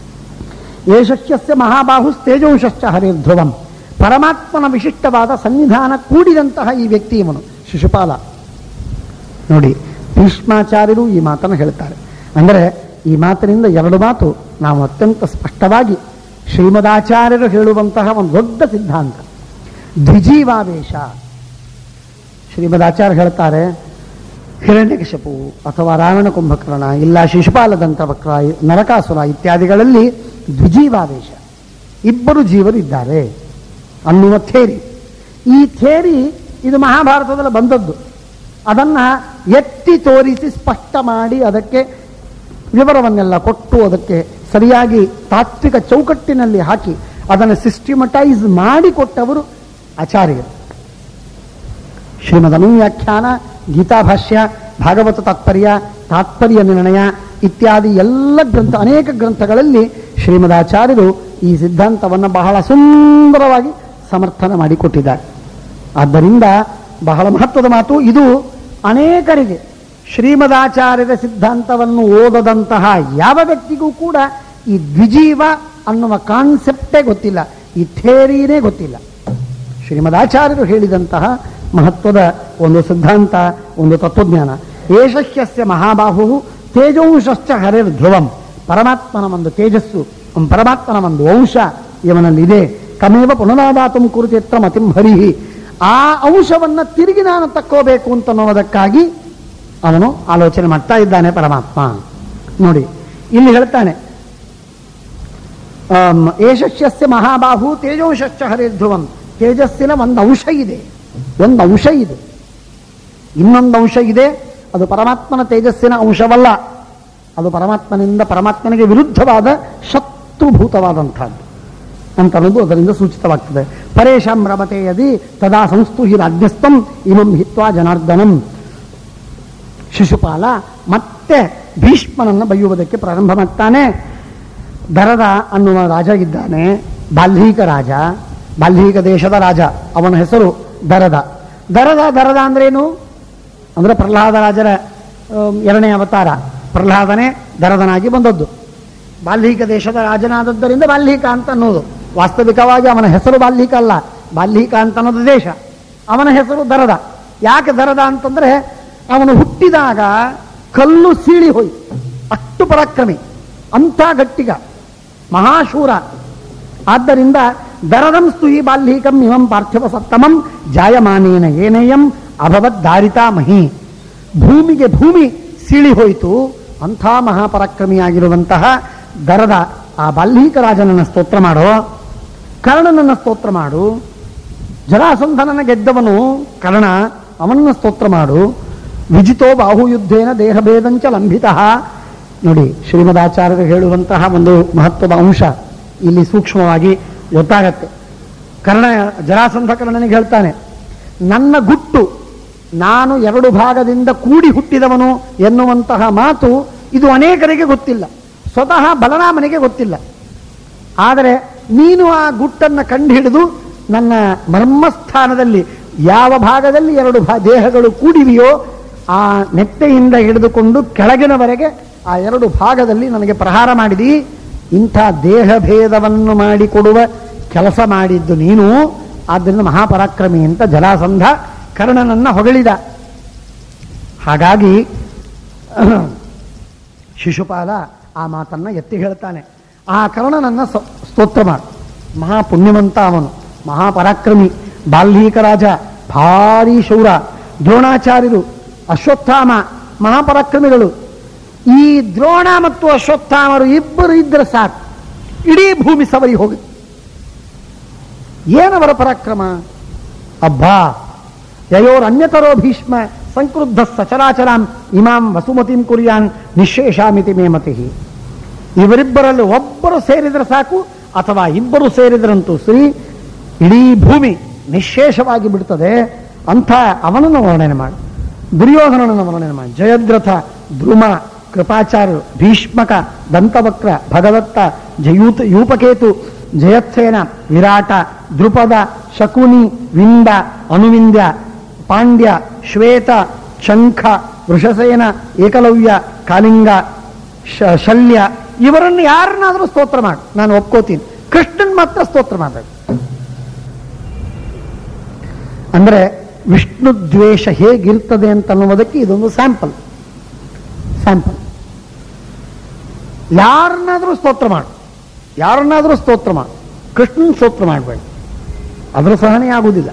A: ಏಷಸ್ಯ ಮಹಾಬಾಹು ತೇಜೋಂಶಶ್ಚ ಹರಿರ್ಧ್ರುವಂ ಪರಮಾತ್ಮನ ವಿಶಿಷ್ಟವಾದ ಸನ್ನಿಧಾನ ಕೂಡಿದಂತಹ ಈ ವ್ಯಕ್ತಿ ಇವನು ಶಿಶುಪಾಲ ನೋಡಿ ಭೀಷ್ಮಾಚಾರ್ಯರು ಈ ಮಾತನ್ನು ಹೇಳ್ತಾರೆ ಅಂದರೆ ಈ ಮಾತಿನಿಂದ ಎರಡು ಮಾತು ನಾವು ಅತ್ಯಂತ ಸ್ಪಷ್ಟವಾಗಿ ಶ್ರೀಮದಾಚಾರ್ಯರು ಹೇಳುವಂತಹ ಒಂದು ದೊಡ್ಡ ಸಿದ್ಧಾಂತ ದ್ವಿಜೀವಾವೇಶ ಶ್ರೀಮದಾಚಾರ್ಯ ಹೇಳ್ತಾರೆ ಹಿರಣ್ಯಕಶಪು ಅಥವಾ ರಾವಣ ಕುಂಭಕರ್ಣ ಇಲ್ಲ ಶಿಶುಪಾಲದಂತ ವಕ್ರ ನರಕಾಸುರ ಇತ್ಯಾದಿಗಳಲ್ಲಿ ದ್ವಿಜೀವಾವೇಶ ಇಬ್ಬರು ಜೀವರು ಇದ್ದಾರೆ ಅನ್ನುವ ಥೇರಿ ಈ ಥೇರಿ ಇದು ಮಹಾಭಾರತದಲ್ಲಿ ಬಂದದ್ದು ಅದನ್ನ ಎತ್ತಿ ತೋರಿಸಿ ಸ್ಪಷ್ಟ ಮಾಡಿ ಅದಕ್ಕೆ ವಿವರವನ್ನೆಲ್ಲ ಕೊಟ್ಟು ಅದಕ್ಕೆ ಸರಿಯಾಗಿ ತಾತ್ವಿಕ ಚೌಕಟ್ಟಿನಲ್ಲಿ ಹಾಕಿ ಅದನ್ನು ಸಿಸ್ಟಮಟೈಸ್ ಮಾಡಿಕೊಟ್ಟವರು ಆಚಾರ್ಯರು ಶ್ರೀಮದ್ ಅನುವ್ಯಾಖ್ಯಾನ ಗೀತಾಭಾಷ್ಯ ಭಾಗವತ ತಾತ್ಪರ್ಯ ತಾತ್ಪರ್ಯ ನಿರ್ಣಯ ಇತ್ಯಾದಿ ಎಲ್ಲ ಗ್ರಂಥ ಅನೇಕ ಗ್ರಂಥಗಳಲ್ಲಿ ಶ್ರೀಮದಾಚಾರ್ಯರು ಈ ಸಿದ್ಧಾಂತವನ್ನು ಬಹಳ ಸುಂದರವಾಗಿ ಸಮರ್ಥನ ಮಾಡಿಕೊಟ್ಟಿದ್ದಾರೆ ಆದ್ದರಿಂದ ಬಹಳ ಮಹತ್ವದ ಮಾತು ಇದು ಅನೇಕರಿಗೆ ಶ್ರೀಮದಾಚಾರ್ಯರ ಸಿದ್ಧಾಂತವನ್ನು ಓದದಂತಹ ಯಾವ ವ್ಯಕ್ತಿಗೂ ಕೂಡ ಈ ದ್ವಿಜೀವ ಅನ್ನುವ ಕಾನ್ಸೆಪ್ಟೇ ಗೊತ್ತಿಲ್ಲ ಈ ಥೇರಿನೇ ಗೊತ್ತಿಲ್ಲ ಶ್ರೀಮದಾಚಾರ್ಯರು ಹೇಳಿದಂತಹ ಮಹತ್ವದ ಒಂದು ಸಿದ್ಧಾಂತ ಒಂದು ತತ್ವಜ್ಞಾನ ಏಷಸ್ಯ ಮಹಾಬಾಹು ತೇಜೋಂಶಶ್ಚ ಹರಿರ್ ಧ್ರುವಂ ಪರಮಾತ್ಮನ ಒಂದು ತೇಜಸ್ಸು ಅವನ ಪರಮಾತ್ಮನ ಒಂದು ಅಂಶ ಇವನಲ್ಲಿದೆ ಕಮೇವ ಪುನರಾದಾತು ಕುರುಚಿತ್ರ ಮತಿಂ ಹರಿಹಿ ಆ ಅಂಶವನ್ನ ತಿರುಗಿ ನಾನು ತಕ್ಕೋಬೇಕು ಅಂತ ಅನ್ನೋದಕ್ಕಾಗಿ ಅವನು ಆಲೋಚನೆ ಮಾಡ್ತಾ ಇದ್ದಾನೆ ಪರಮಾತ್ಮ ನೋಡಿ ಇಲ್ಲಿ ಹೇಳ್ತಾನೆ ಆಮ್, ಏಷಸ್ಯ ಮಹಾಬಾಹು ತೇಜೋಂಶಶ್ಚ ಹರಿಧ್ರುವಂ ತೇಜಸ್ಸಿನ ಒಂದು ಅಂಶ ಇದೆ ಒಂದು ಅಂಶ ಇದೆ ಇನ್ನೊಂದು ಅಂಶ ಇದೆ ಅದು ಪರಮಾತ್ಮನ ತೇಜಸ್ಸಿನ ಅಂಶವಲ್ಲ ಅದು ಪರಮಾತ್ಮನಿಂದ ಪರಮಾತ್ಮನಿಗೆ ವಿರುದ್ಧವಾದ ಶತ್ರುಭೂತವಾದಂಥದ್ದು ಅಂತ ಅನ್ನೋದು ಅದರಿಂದ ಸೂಚಿತವಾಗ್ತದೆ ಪರೇಶಾಂ ರಮತೆ ಯದಿ ತದಾ ಸಂಸ್ತುಹಿ ರಾಜ್ಯಸ್ಥಂ ಇಮಂ ಹಿತ್ವಾ ಜನಾರ್ದನಂ ಶಿಶುಪಾಲ ಮತ್ತೆ ಭೀಷ್ಮನನ್ನು ಬೈಯುವುದಕ್ಕೆ ಪ್ರಾರಂಭ ಮಾಡ್ತಾನೆ ದರದ ಅನ್ನುವ ರಾಜ ಇದ್ದಾನೆ ಬಾಲ್ಮೀಕ ರಾಜ ಬಾಲ್ಯೀಕ ದೇಶದ ರಾಜ ಅವನ ಹೆಸರು ದರದ ದರದ ದರದ ಅಂದ್ರೇನು ಅಂದ್ರೆ ಪ್ರಹ್ಲಾದ ರಾಜರ ಆಮ್, ಎರಡನೇ ಅವತಾರ ಪ್ರಹ್ಲಾದನೇ ದರದನಾಗಿ ಬಂದದ್ದು ಬಾಲ್ಯೀಕ ದೇಶದ ರಾಜನಾದದ್ದರಿಂದ ಬಾಲ್ಯೀಕ ಅಂತ ಅನ್ನೋದು ವಾಸ್ತವಿಕವಾಗಿ ಅವನ ಹೆಸರು ಬಾಲ್ಯೀಕ ಅಲ್ಲ ಬಾಲ್ಯೀಕ ಅಂತ ಅನ್ನೋದು ದೇಶ ಅವನ ಹೆಸರು ದರದ ಯಾಕೆ ದರದ ಅಂತಂದ್ರೆ ಅವನು ಹುಟ್ಟಿದಾಗ ಕಲ್ಲು ಸೀಳಿ ಹೋಯ್ತು ಅಷ್ಟು ಪರಾಕ್ರಮಿ ಅಂಥ ಗಟ್ಟಿಗ ಮಹಾಶೂರ ಆದ್ದರಿಂದ ದರದಂ ಸ್ತುಹಿ ಬಾಲ್ಯೀಕಂ ಇವಂ ಪಾರ್ಥಿವ ಸತ್ತಮಂ ಜಾಯಮಾನೇನ ಏನೇಯಂ ಅಭವತ್ ದಾರಿತಾ ಮಹಿ ಭೂಮಿಗೆ ಭೂಮಿ ಸೀಳಿ ಹೋಯಿತು ಅಂಥ ಮಹಾಪರಾಕ್ರಮಿಯಾಗಿರುವಂತಹ ದರದ ಆ ಬಾಲ್ಯೀಕ ರಾಜನನ್ನ ಸ್ತೋತ್ರ ಮಾಡೋ ಕರ್ಣನನ್ನ ಸ್ತೋತ್ರ ಮಾಡು ಜರಾಸಂಧನನ ಗೆದ್ದವನು ಕರ್ಣ ಅವನನ್ನ ಸ್ತೋತ್ರ ಮಾಡು ವಿಜಿತೋ ಬಾಹುಯುದ್ಧೇನ ದೇಹಭೇದಂಚ ಲಂಭಿತ ನೋಡಿ ಶ್ರೀಮದಾಚಾರ್ಯರು ಹೇಳುವಂತಹ ಒಂದು ಮಹತ್ವದ ಅಂಶ ಇಲ್ಲಿ ಸೂಕ್ಷ್ಮವಾಗಿ ಗೊತ್ತಾಗತ್ತೆ ಕರ್ಣ ಜರಾಸಂಧ ಕರ್ಣನಿಗೆ ಹೇಳ್ತಾನೆ ನನ್ನ ಗುಟ್ಟು ನಾನು ಎರಡು ಭಾಗದಿಂದ ಕೂಡಿ ಹುಟ್ಟಿದವನು ಎನ್ನುವಂತಹ ಮಾತು ಇದು ಅನೇಕರಿಗೆ ಗೊತ್ತಿಲ್ಲ ಸ್ವತಃ ಬಲರಾಮನಿಗೆ ಗೊತ್ತಿಲ್ಲ ಆದರೆ ನೀನು ಆ ಗುಟ್ಟನ್ನು ಕಂಡುಹಿಡಿದು ನನ್ನ ಮರ್ಮಸ್ಥಾನದಲ್ಲಿ ಯಾವ ಭಾಗದಲ್ಲಿ ಎರಡು ಭಾ ದೇಹಗಳು ಕೂಡಿವೆಯೋ ಆ ನೆತ್ತೆಯಿಂದ ಹಿಡಿದುಕೊಂಡು ಕೆಳಗಿನವರೆಗೆ ಆ ಎರಡು ಭಾಗದಲ್ಲಿ ನನಗೆ ಪ್ರಹಾರ ಮಾಡಿದಿ ಇಂಥ ದೇಹ ಭೇದವನ್ನು ಮಾಡಿಕೊಡುವ ಕೆಲಸ ಮಾಡಿದ್ದು ನೀನು ಆದ್ದರಿಂದ ಮಹಾಪರಾಕ್ರಮಿ ಅಂತ ಜಲಾಸಂಧ ಕರ್ಣನನ್ನ ಹೊಗಳಿದ ಹಾಗಾಗಿ ಶಿಶುಪಾಲ ಆ ಮಾತನ್ನ ಎತ್ತಿ ಹೇಳ್ತಾನೆ ಆ ಕರ್ಣನನ್ನ ಸ- ಸ್ತೋತ್ರ ಮಾಡು ಮಹಾಪುಣ್ಯವಂತ ಅವನು ಮಹಾಪರಾಕ್ರಮಿ ಬಾಲ್ಮೀಕ ರಾಜ ಭಾರಿ ಶೌರ ದ್ರೋಣಾಚಾರ್ಯರು ಅಶ್ವತ್ಥಾಮ ಮಹಾಪರಾಕ್ರಮಿಗಳು ಈ ದ್ರೋಣ ಮತ್ತು ಅಶ್ವತ್ಥಾಮರು ಇಬ್ಬರು ಇದ್ರೆ ಸಾಕು ಇಡೀ ಭೂಮಿ ಸವರಿ ಹೋಗುತ್ತೆ ಏನವರ ಪರಾಕ್ರಮ ಅಬ್ಬಾ ಯಯೋರ್ ಅನ್ಯತರೋ ಭೀಷ್ಮ ಸಂಕ್ರುದ್ಧ ಸಚರಾಚರಾಂ ಇಮಾಂ ವಸುಮತಿಂ ಕುರಿಯಾನ್ ನಿಶೇಷಾಮಿತಿ ಮೇ ಮತಿ ಇವರಿಬ್ಬರಲ್ಲಿ ಒಬ್ಬರು ಸೇರಿದ್ರೆ ಸಾಕು ಅಥವಾ ಇಬ್ಬರು ಸೇರಿದ್ರಂತೂ ಶ್ರೀ ಇಡೀ ಭೂಮಿ ನಿಶೇಷವಾಗಿ ಬಿಡ್ತದೆ ಅಂಥ ಅವನನ್ನು ವರ್ಣನೆ ಮಾಡು ದುರ್ಯೋಧನನನ್ನು ವರ್ಣನೆ ಮಾಡಿ ಜಯದ್ರಥ ಧ್ರುವ ಕೃಪಾಚಾರ್ಯರು ಭೀಷ್ಮಕ ದಂತವಕ್ರ ಭಗವತ್ತ ಜಯೂತ ಯೂಪಕೇತು ಜಯತ್ಸೇನ ವಿರಾಟ ದೃಪದ ಶಕುನಿ ವಿಂದ ಅನುವಿಂದ್ಯ ಪಾಂಡ್ಯ ಶ್ವೇತ ಶಂಖ ವೃಷಸೇನ ಏಕಲವ್ಯ ಕಾಲಿಂಗ ಶ- ಶಲ್ಯ ಇವರನ್ನು ಯಾರನ್ನಾದರೂ ಸ್ತೋತ್ರ ಮಾಡು ನಾನು ಒಪ್ಕೋತೀನಿ ಕೃಷ್ಣನ್ ಮಾತ್ರ ಸ್ತೋತ್ರ ಮಾಡಬೇಕು ಅಂದ್ರೆ ವಿಷ್ಣು ದ್ವೇಷ ಹೇಗಿರ್ತದೆ ಅಂತ ಅನ್ನುವುದಕ್ಕೆ ಇದೊಂದು ಸ್ಯಾಂಪಲ್ ಸ್ಯಾಂಪಲ್ ಯಾರನ್ನಾದರೂ ಸ್ತೋತ್ರ ಮಾಡು ಯಾರನ್ನಾದರೂ ಸ್ತೋತ್ರ ಮಾಡು ಕೃಷ್ಣನ್ ಸ್ತೋತ್ರ ಮಾಡಬೇಡ ಅದರ ಸಹನೆ ಆಗುವುದಿಲ್ಲ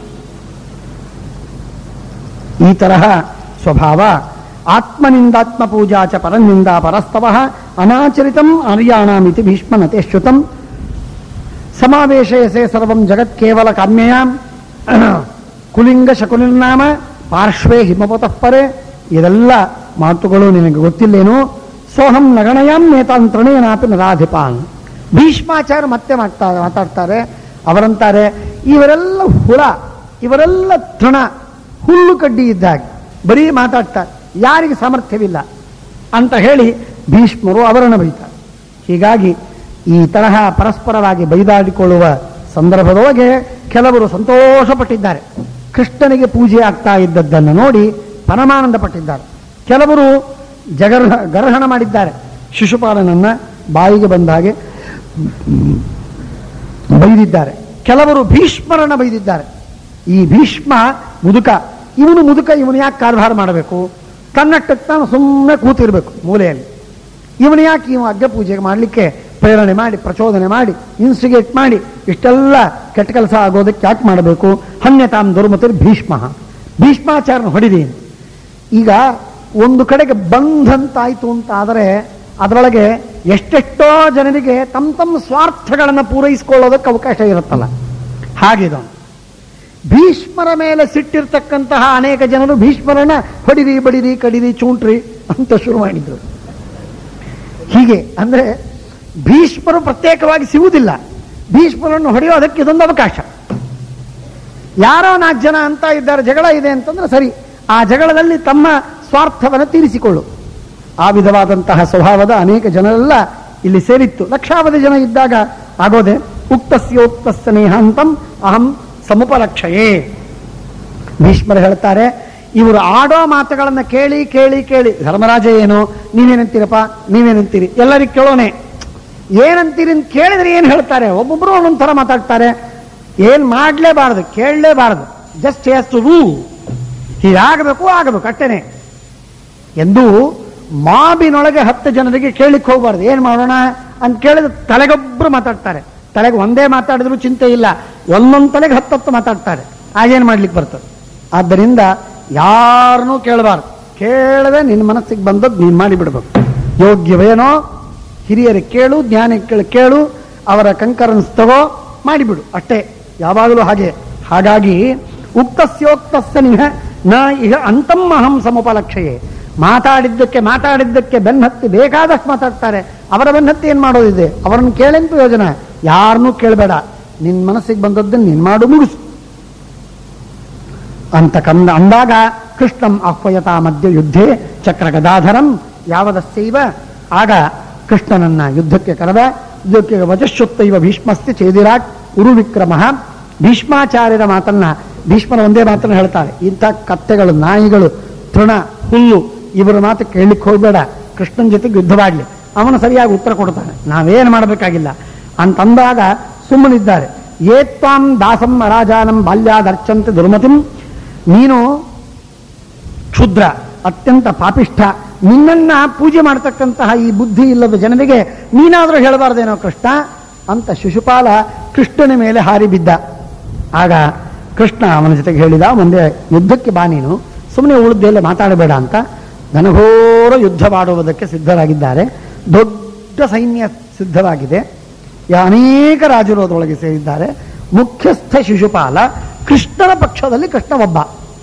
A: ಈ ತರಹ ಸ್ವಭಾವ ಆತ್ಮನಿಂದಾತ್ಮ ಪೂಜಾ ಚ ಪರನಿಂದ ಪರಸ್ತವ ಅನಾಚರಿತಂ ಆರ್ಯಾಣಾಮಿತಿ ಭೀಷ್ಮನತೆ ಶ್ರುತಂ ಸಮಾವೇಶಯಸೆ ಸರ್ವಂ ಜಗತ್ ಕೇವಲ ಕಾಮ್ಯಯಾಂ ಕುಲಿಂಗ ಶಕುನಿರ್ನಾಮ ಪಾರ್ಶ್ವೇ ಹಿಮಪತಃ ಪರೆ ಇದೆಲ್ಲ ಮಾತುಗಳು ನಿನಗೆ ಗೊತ್ತಿಲ್ಲೇನು ಸೋಹಂ ನಗಣಯಾಂ ನೇತಾಂತ್ರಣೇನಾಪಿ ನರಾಧಿಪಾನ್ ಭೀಷ್ಮಾಚಾರ್ಯ ಮತ್ತೆ ಮಾಡ್ತಾ ಮಾತಾಡ್ತಾರೆ ಅವರಂತಾರೆ ಇವರೆಲ್ಲ ಹುಳ ಇವರೆಲ್ಲ ತೃಣ ಹುಲ್ಲು ಕಡ್ಡಿ ಇದ್ದಾಗ ಬರೀ ಮಾತಾಡ್ತಾರೆ ಯಾರಿಗೆ ಸಾಮರ್ಥ್ಯವಿಲ್ಲ ಅಂತ ಹೇಳಿ ಭೀಷ್ಮರು ಅವರನ್ನು ಬೈತಾರೆ ಹೀಗಾಗಿ ಈ ತರಹ ಪರಸ್ಪರವಾಗಿ ಬೈದಾಡಿಕೊಳ್ಳುವ ಸಂದರ್ಭದೊಳಗೆ ಕೆಲವರು ಸಂತೋಷಪಟ್ಟಿದ್ದಾರೆ ಕೃಷ್ಣನಿಗೆ ಪೂಜೆ ಆಗ್ತಾ ಇದ್ದದ್ದನ್ನು ನೋಡಿ ಪರಮಾನಂದ ಪಟ್ಟಿದ್ದಾರೆ ಕೆಲವರು ಜಗರ್ಹ ಗರ್ಹಣ ಮಾಡಿದ್ದಾರೆ ಶಿಶುಪಾಲನನ್ನ ಬಾಯಿಗೆ ಬಂದ ಹಾಗೆ ಬೈದಿದ್ದಾರೆ ಕೆಲವರು ಭೀಷ್ಮರನ್ನ ಬೈದಿದ್ದಾರೆ ಈ ಭೀಷ್ಮ ಮುದುಕ ಇವನು ಮುದುಕ ಇವನು ಯಾಕೆ ಕಾರ್ಭಾರ ಮಾಡಬೇಕು ತನ್ನಟ್ಟಕ್ಕೆ ತಾನು ಸುಮ್ಮನೆ ಕೂತಿರ್ಬೇಕು ಮೂಲೆಯಲ್ಲಿ ಇವನು ಯಾಕೆ ಇವ ಅಗ್ಗ ಪೂಜೆಗೆ ಮಾಡಲಿಕ್ಕೆ ಪ್ರೇರಣೆ ಮಾಡಿ ಪ್ರಚೋದನೆ ಮಾಡಿ ಇನ್ಸ್ಟಿಗೇಟ್ ಮಾಡಿ ಇಷ್ಟೆಲ್ಲ ಕೆಟ್ಟ ಕೆಲಸ ಆಗೋದಕ್ಕೆ ಯಾಕೆ ಮಾಡಬೇಕು ಹನ್ಯತಾಂ ದುರ್ಮತಿರ್ ಭೀಷ್ಮ ಭೀಷ್ಮಾಚಾರ್ಯನ ಹೊಡಿದೀನಿ ಈಗ ಒಂದು ಕಡೆಗೆ ಬಂಧಂತಾಯ್ತು ಅಂತ ಆದರೆ ಅದರೊಳಗೆ ಎಷ್ಟೆಷ್ಟೋ ಜನರಿಗೆ ತಮ್ಮ ತಮ್ಮ ಸ್ವಾರ್ಥಗಳನ್ನು ಪೂರೈಸಿಕೊಳ್ಳೋದಕ್ಕೆ ಅವಕಾಶ ಇರುತ್ತಲ್ಲ ಹಾಗಿದವನು ಭೀಷ್ಮರ ಮೇಲೆ ಸಿಟ್ಟಿರ್ತಕ್ಕಂತಹ ಅನೇಕ ಜನರು ಭೀಷ್ಮರನ್ನ ಹೊಡಿರಿ ಬಡಿರಿ ಕಡಿರಿ ಚೂಂಟ್ರಿ ಅಂತ ಶುರು ಮಾಡಿದ್ರು ಹೀಗೆ ಅಂದ್ರೆ ಭೀಷ್ಮರು ಪ್ರತ್ಯೇಕವಾಗಿ ಸಿಗುವುದಿಲ್ಲ ಭೀಷ್ಮರನ್ನು ಹೊಡೆಯೋದಕ್ಕೆ ಇದೊಂದು ಅವಕಾಶ ಯಾರೋ ನಾಲ್ಕು ಜನ ಅಂತ ಇದ್ದಾರೆ ಜಗಳ ಇದೆ ಅಂತಂದ್ರೆ ಸರಿ ಆ ಜಗಳದಲ್ಲಿ ತಮ್ಮ ಸ್ವಾರ್ಥವನ್ನು ತೀರಿಸಿಕೊಳ್ಳು ಆ ವಿಧವಾದಂತಹ ಸ್ವಭಾವದ ಅನೇಕ ಜನರೆಲ್ಲ ಇಲ್ಲಿ ಸೇರಿತ್ತು ಲಕ್ಷಾವಧಿ ಜನ ಇದ್ದಾಗ ಆಗೋದೆ ಉಕ್ತಸ್ಯೋಕ್ತ ಸ್ನೇಹಾಂತಂ ಅಹಂ ಸಮುಪಲಕ್ಷಯೇ ಭೀಷ್ಮರು ಹೇಳ್ತಾರೆ ಇವರು ಆಡೋ ಮಾತುಗಳನ್ನ ಕೇಳಿ ಕೇಳಿ ಕೇಳಿ ಧರ್ಮರಾಜ ಏನು ನೀವೇನಂತೀರಪ್ಪ ನೀವೇನಂತೀರಿ ಎಲ್ಲರಿಗೆ ಕೇಳೋನೆ ಏನಂತೀರಿ ಅಂತ ಕೇಳಿದ್ರೆ ಏನ್ ಹೇಳ್ತಾರೆ ಒಬ್ಬೊಬ್ರು ಒಂದೊಂದ್ ಥರ ಮಾತಾಡ್ತಾರೆ ಏನ್ ಮಾಡ್ಲೇಬಾರದು ಕೇಳಲೇಬಾರದು ಜಸ್ಟ್ ಎಸ್ ಟು ರೂ ಹೀಗಾಗಬೇಕು ಆಗಬೇಕು ಅಟ್ಟೇನೆ ಎಂದು ಮಾಬಿನೊಳಗೆ ಹತ್ತು ಜನರಿಗೆ ಕೇಳಿಕ್ ಹೋಗ್ಬಾರ್ದು ಏನ್ ಮಾಡೋಣ ಅಂತ ಕೇಳಿದ್ರೆ ತಲೆಗೊಬ್ರು ಮಾತಾಡ್ತಾರೆ ತಲೆಗೆ ಒಂದೇ ಮಾತಾಡಿದ್ರು ಚಿಂತೆ ಇಲ್ಲ ಒಂದೊಂದ್ ತಲೆಗೆ ಹತ್ತತ್ತು ಮಾತಾಡ್ತಾರೆ ಆಗೇನ್ ಮಾಡ್ಲಿಕ್ಕೆ ಬರ್ತದೆ ಆದ್ದರಿಂದ ಯಾರನ್ನೂ ಕೇಳಬಾರ್ದು ಕೇಳದೆ ನಿನ್ನ ಮನಸ್ಸಿಗೆ ಬಂದದ್ದು ನೀನು ಮಾಡಿಬಿಡ್ಬೇಕು ಯೋಗ್ಯವೇನೋ ಹಿರಿಯರಿಗೆ ಕೇಳು ಜ್ಞಾನಿಗಳು ಕೇಳು ಅವರ ಕಂಕರನ್ಸ್ ತಗೋ ಮಾಡಿಬಿಡು ಅಷ್ಟೇ ಯಾವಾಗಲೂ ಹಾಗೆ ಹಾಗಾಗಿ ಉಕ್ತಸ್ಯೋಕ್ತಸ್ಯ ನಿಹ ನ ಇಹ ಅಂತಮ್ಮಹಂ ಸಮುಪಲಕ್ಷಯೇ ಮಾತಾಡಿದ್ದಕ್ಕೆ ಮಾತಾಡಿದ್ದಕ್ಕೆ ಬೆನ್ನತ್ತಿ ಬೇಕಾದಷ್ಟು ಮಾತಾಡ್ತಾರೆ ಅವರ ಬೆನ್ನತ್ತಿ ಏನ್ ಮಾಡೋದಿದೆ ಅವರನ್ನು ಕೇಳೇನ್ ಪ್ರಯೋಜನ ಯಾರನ್ನೂ ಕೇಳಬೇಡ ನಿನ್ ಮನಸ್ಸಿಗೆ ಬಂದದ್ದನ್ನು ನೀನ್ ಮಾಡು ಮುಗಿಸು ಅಂತ ಕಂದ ಅಂದಾಗ ಕೃಷ್ಣಂ ಆಹ್ವಯತಾ ಮಧ್ಯ ಯುದ್ಧೇ ಚಕ್ರ ಗದಾಧರಂ ಯಾವದಸ್ಸೈವ ಆಗ ಕೃಷ್ಣನನ್ನ ಯುದ್ಧಕ್ಕೆ ಕರೆದ ಯುದ್ಧಕ್ಕೆ ವಜಶ್ಯುತ್ತೈವ ಭೀಷ್ಮಸ್ತಿ ಚೇದಿರಾಟ್ ಉರು ವಿಕ್ರಮ ಭೀಷ್ಮಾಚಾರ್ಯರ ಮಾತನ್ನ ಭೀಷ್ಮನ ಒಂದೇ ಮಾತನ್ನ ಹೇಳ್ತಾರೆ ಇಂಥ ಕತ್ತೆಗಳು ನಾಯಿಗಳು ತೃಣ ಹುಲ್ಲು ಇವರ ಮಾತು ಕೇಳಲಿಕ್ಕೆ ಹೋಗಬೇಡ ಕೃಷ್ಣನ ಜೊತೆಗೆ ಯುದ್ಧವಾಗ್ಲಿ ಅವನು ಸರಿಯಾಗಿ ಉತ್ತರ ಕೊಡ್ತಾನೆ ನಾವೇನು ಮಾಡಬೇಕಾಗಿಲ್ಲ ಅಂತಂದಾಗ ಸುಮ್ಮನಿದ್ದಾರೆ ಏತ್ವಾಂ ದಾಸಂ ಅರಾಜಾನಂ ಬಾಲ್ಯಾದರ್ಚಂತೆ ದುರ್ಮತಿಂ ನೀನು ಕ್ಷುದ್ರ ಅತ್ಯಂತ ಪಾಪಿಷ್ಠ ನಿನ್ನನ್ನ ಪೂಜೆ ಮಾಡತಕ್ಕಂತಹ ಈ ಬುದ್ಧಿ ಇಲ್ಲದ ಜನರಿಗೆ ನೀನಾದರೂ ಹೇಳಬಾರ್ದೇನೋ ಕೃಷ್ಣ ಅಂತ ಶಿಶುಪಾಲ ಕೃಷ್ಣನ ಮೇಲೆ ಹಾರಿ ಬಿದ್ದ ಆಗ ಕೃಷ್ಣ ಅವನ ಜೊತೆಗೆ ಹೇಳಿದ ಮುಂದೆ ಯುದ್ಧಕ್ಕೆ ಬಾ ನೀನು ಸುಮ್ಮನೆ ಉಳಿದೆಲ್ಲ ಮಾತಾಡಬೇಡ ಅಂತ ಘನಘೋರ ಯುದ್ಧವಾಡುವುದಕ್ಕೆ ಸಿದ್ಧರಾಗಿದ್ದಾರೆ ದೊಡ್ಡ ಸೈನ್ಯ ಸಿದ್ಧವಾಗಿದೆ ಯಾ- ಅನೇಕ ರಾಜರು ಅದರೊಳಗೆ ಸೇರಿದ್ದಾರೆ ಮುಖ್ಯಸ್ಥ ಶಿಶುಪಾಲ ಕೃಷ್ಣನ ಪಕ್ಷದಲ್ಲಿ ಕೃಷ್ಣ ಒಬ್ಬ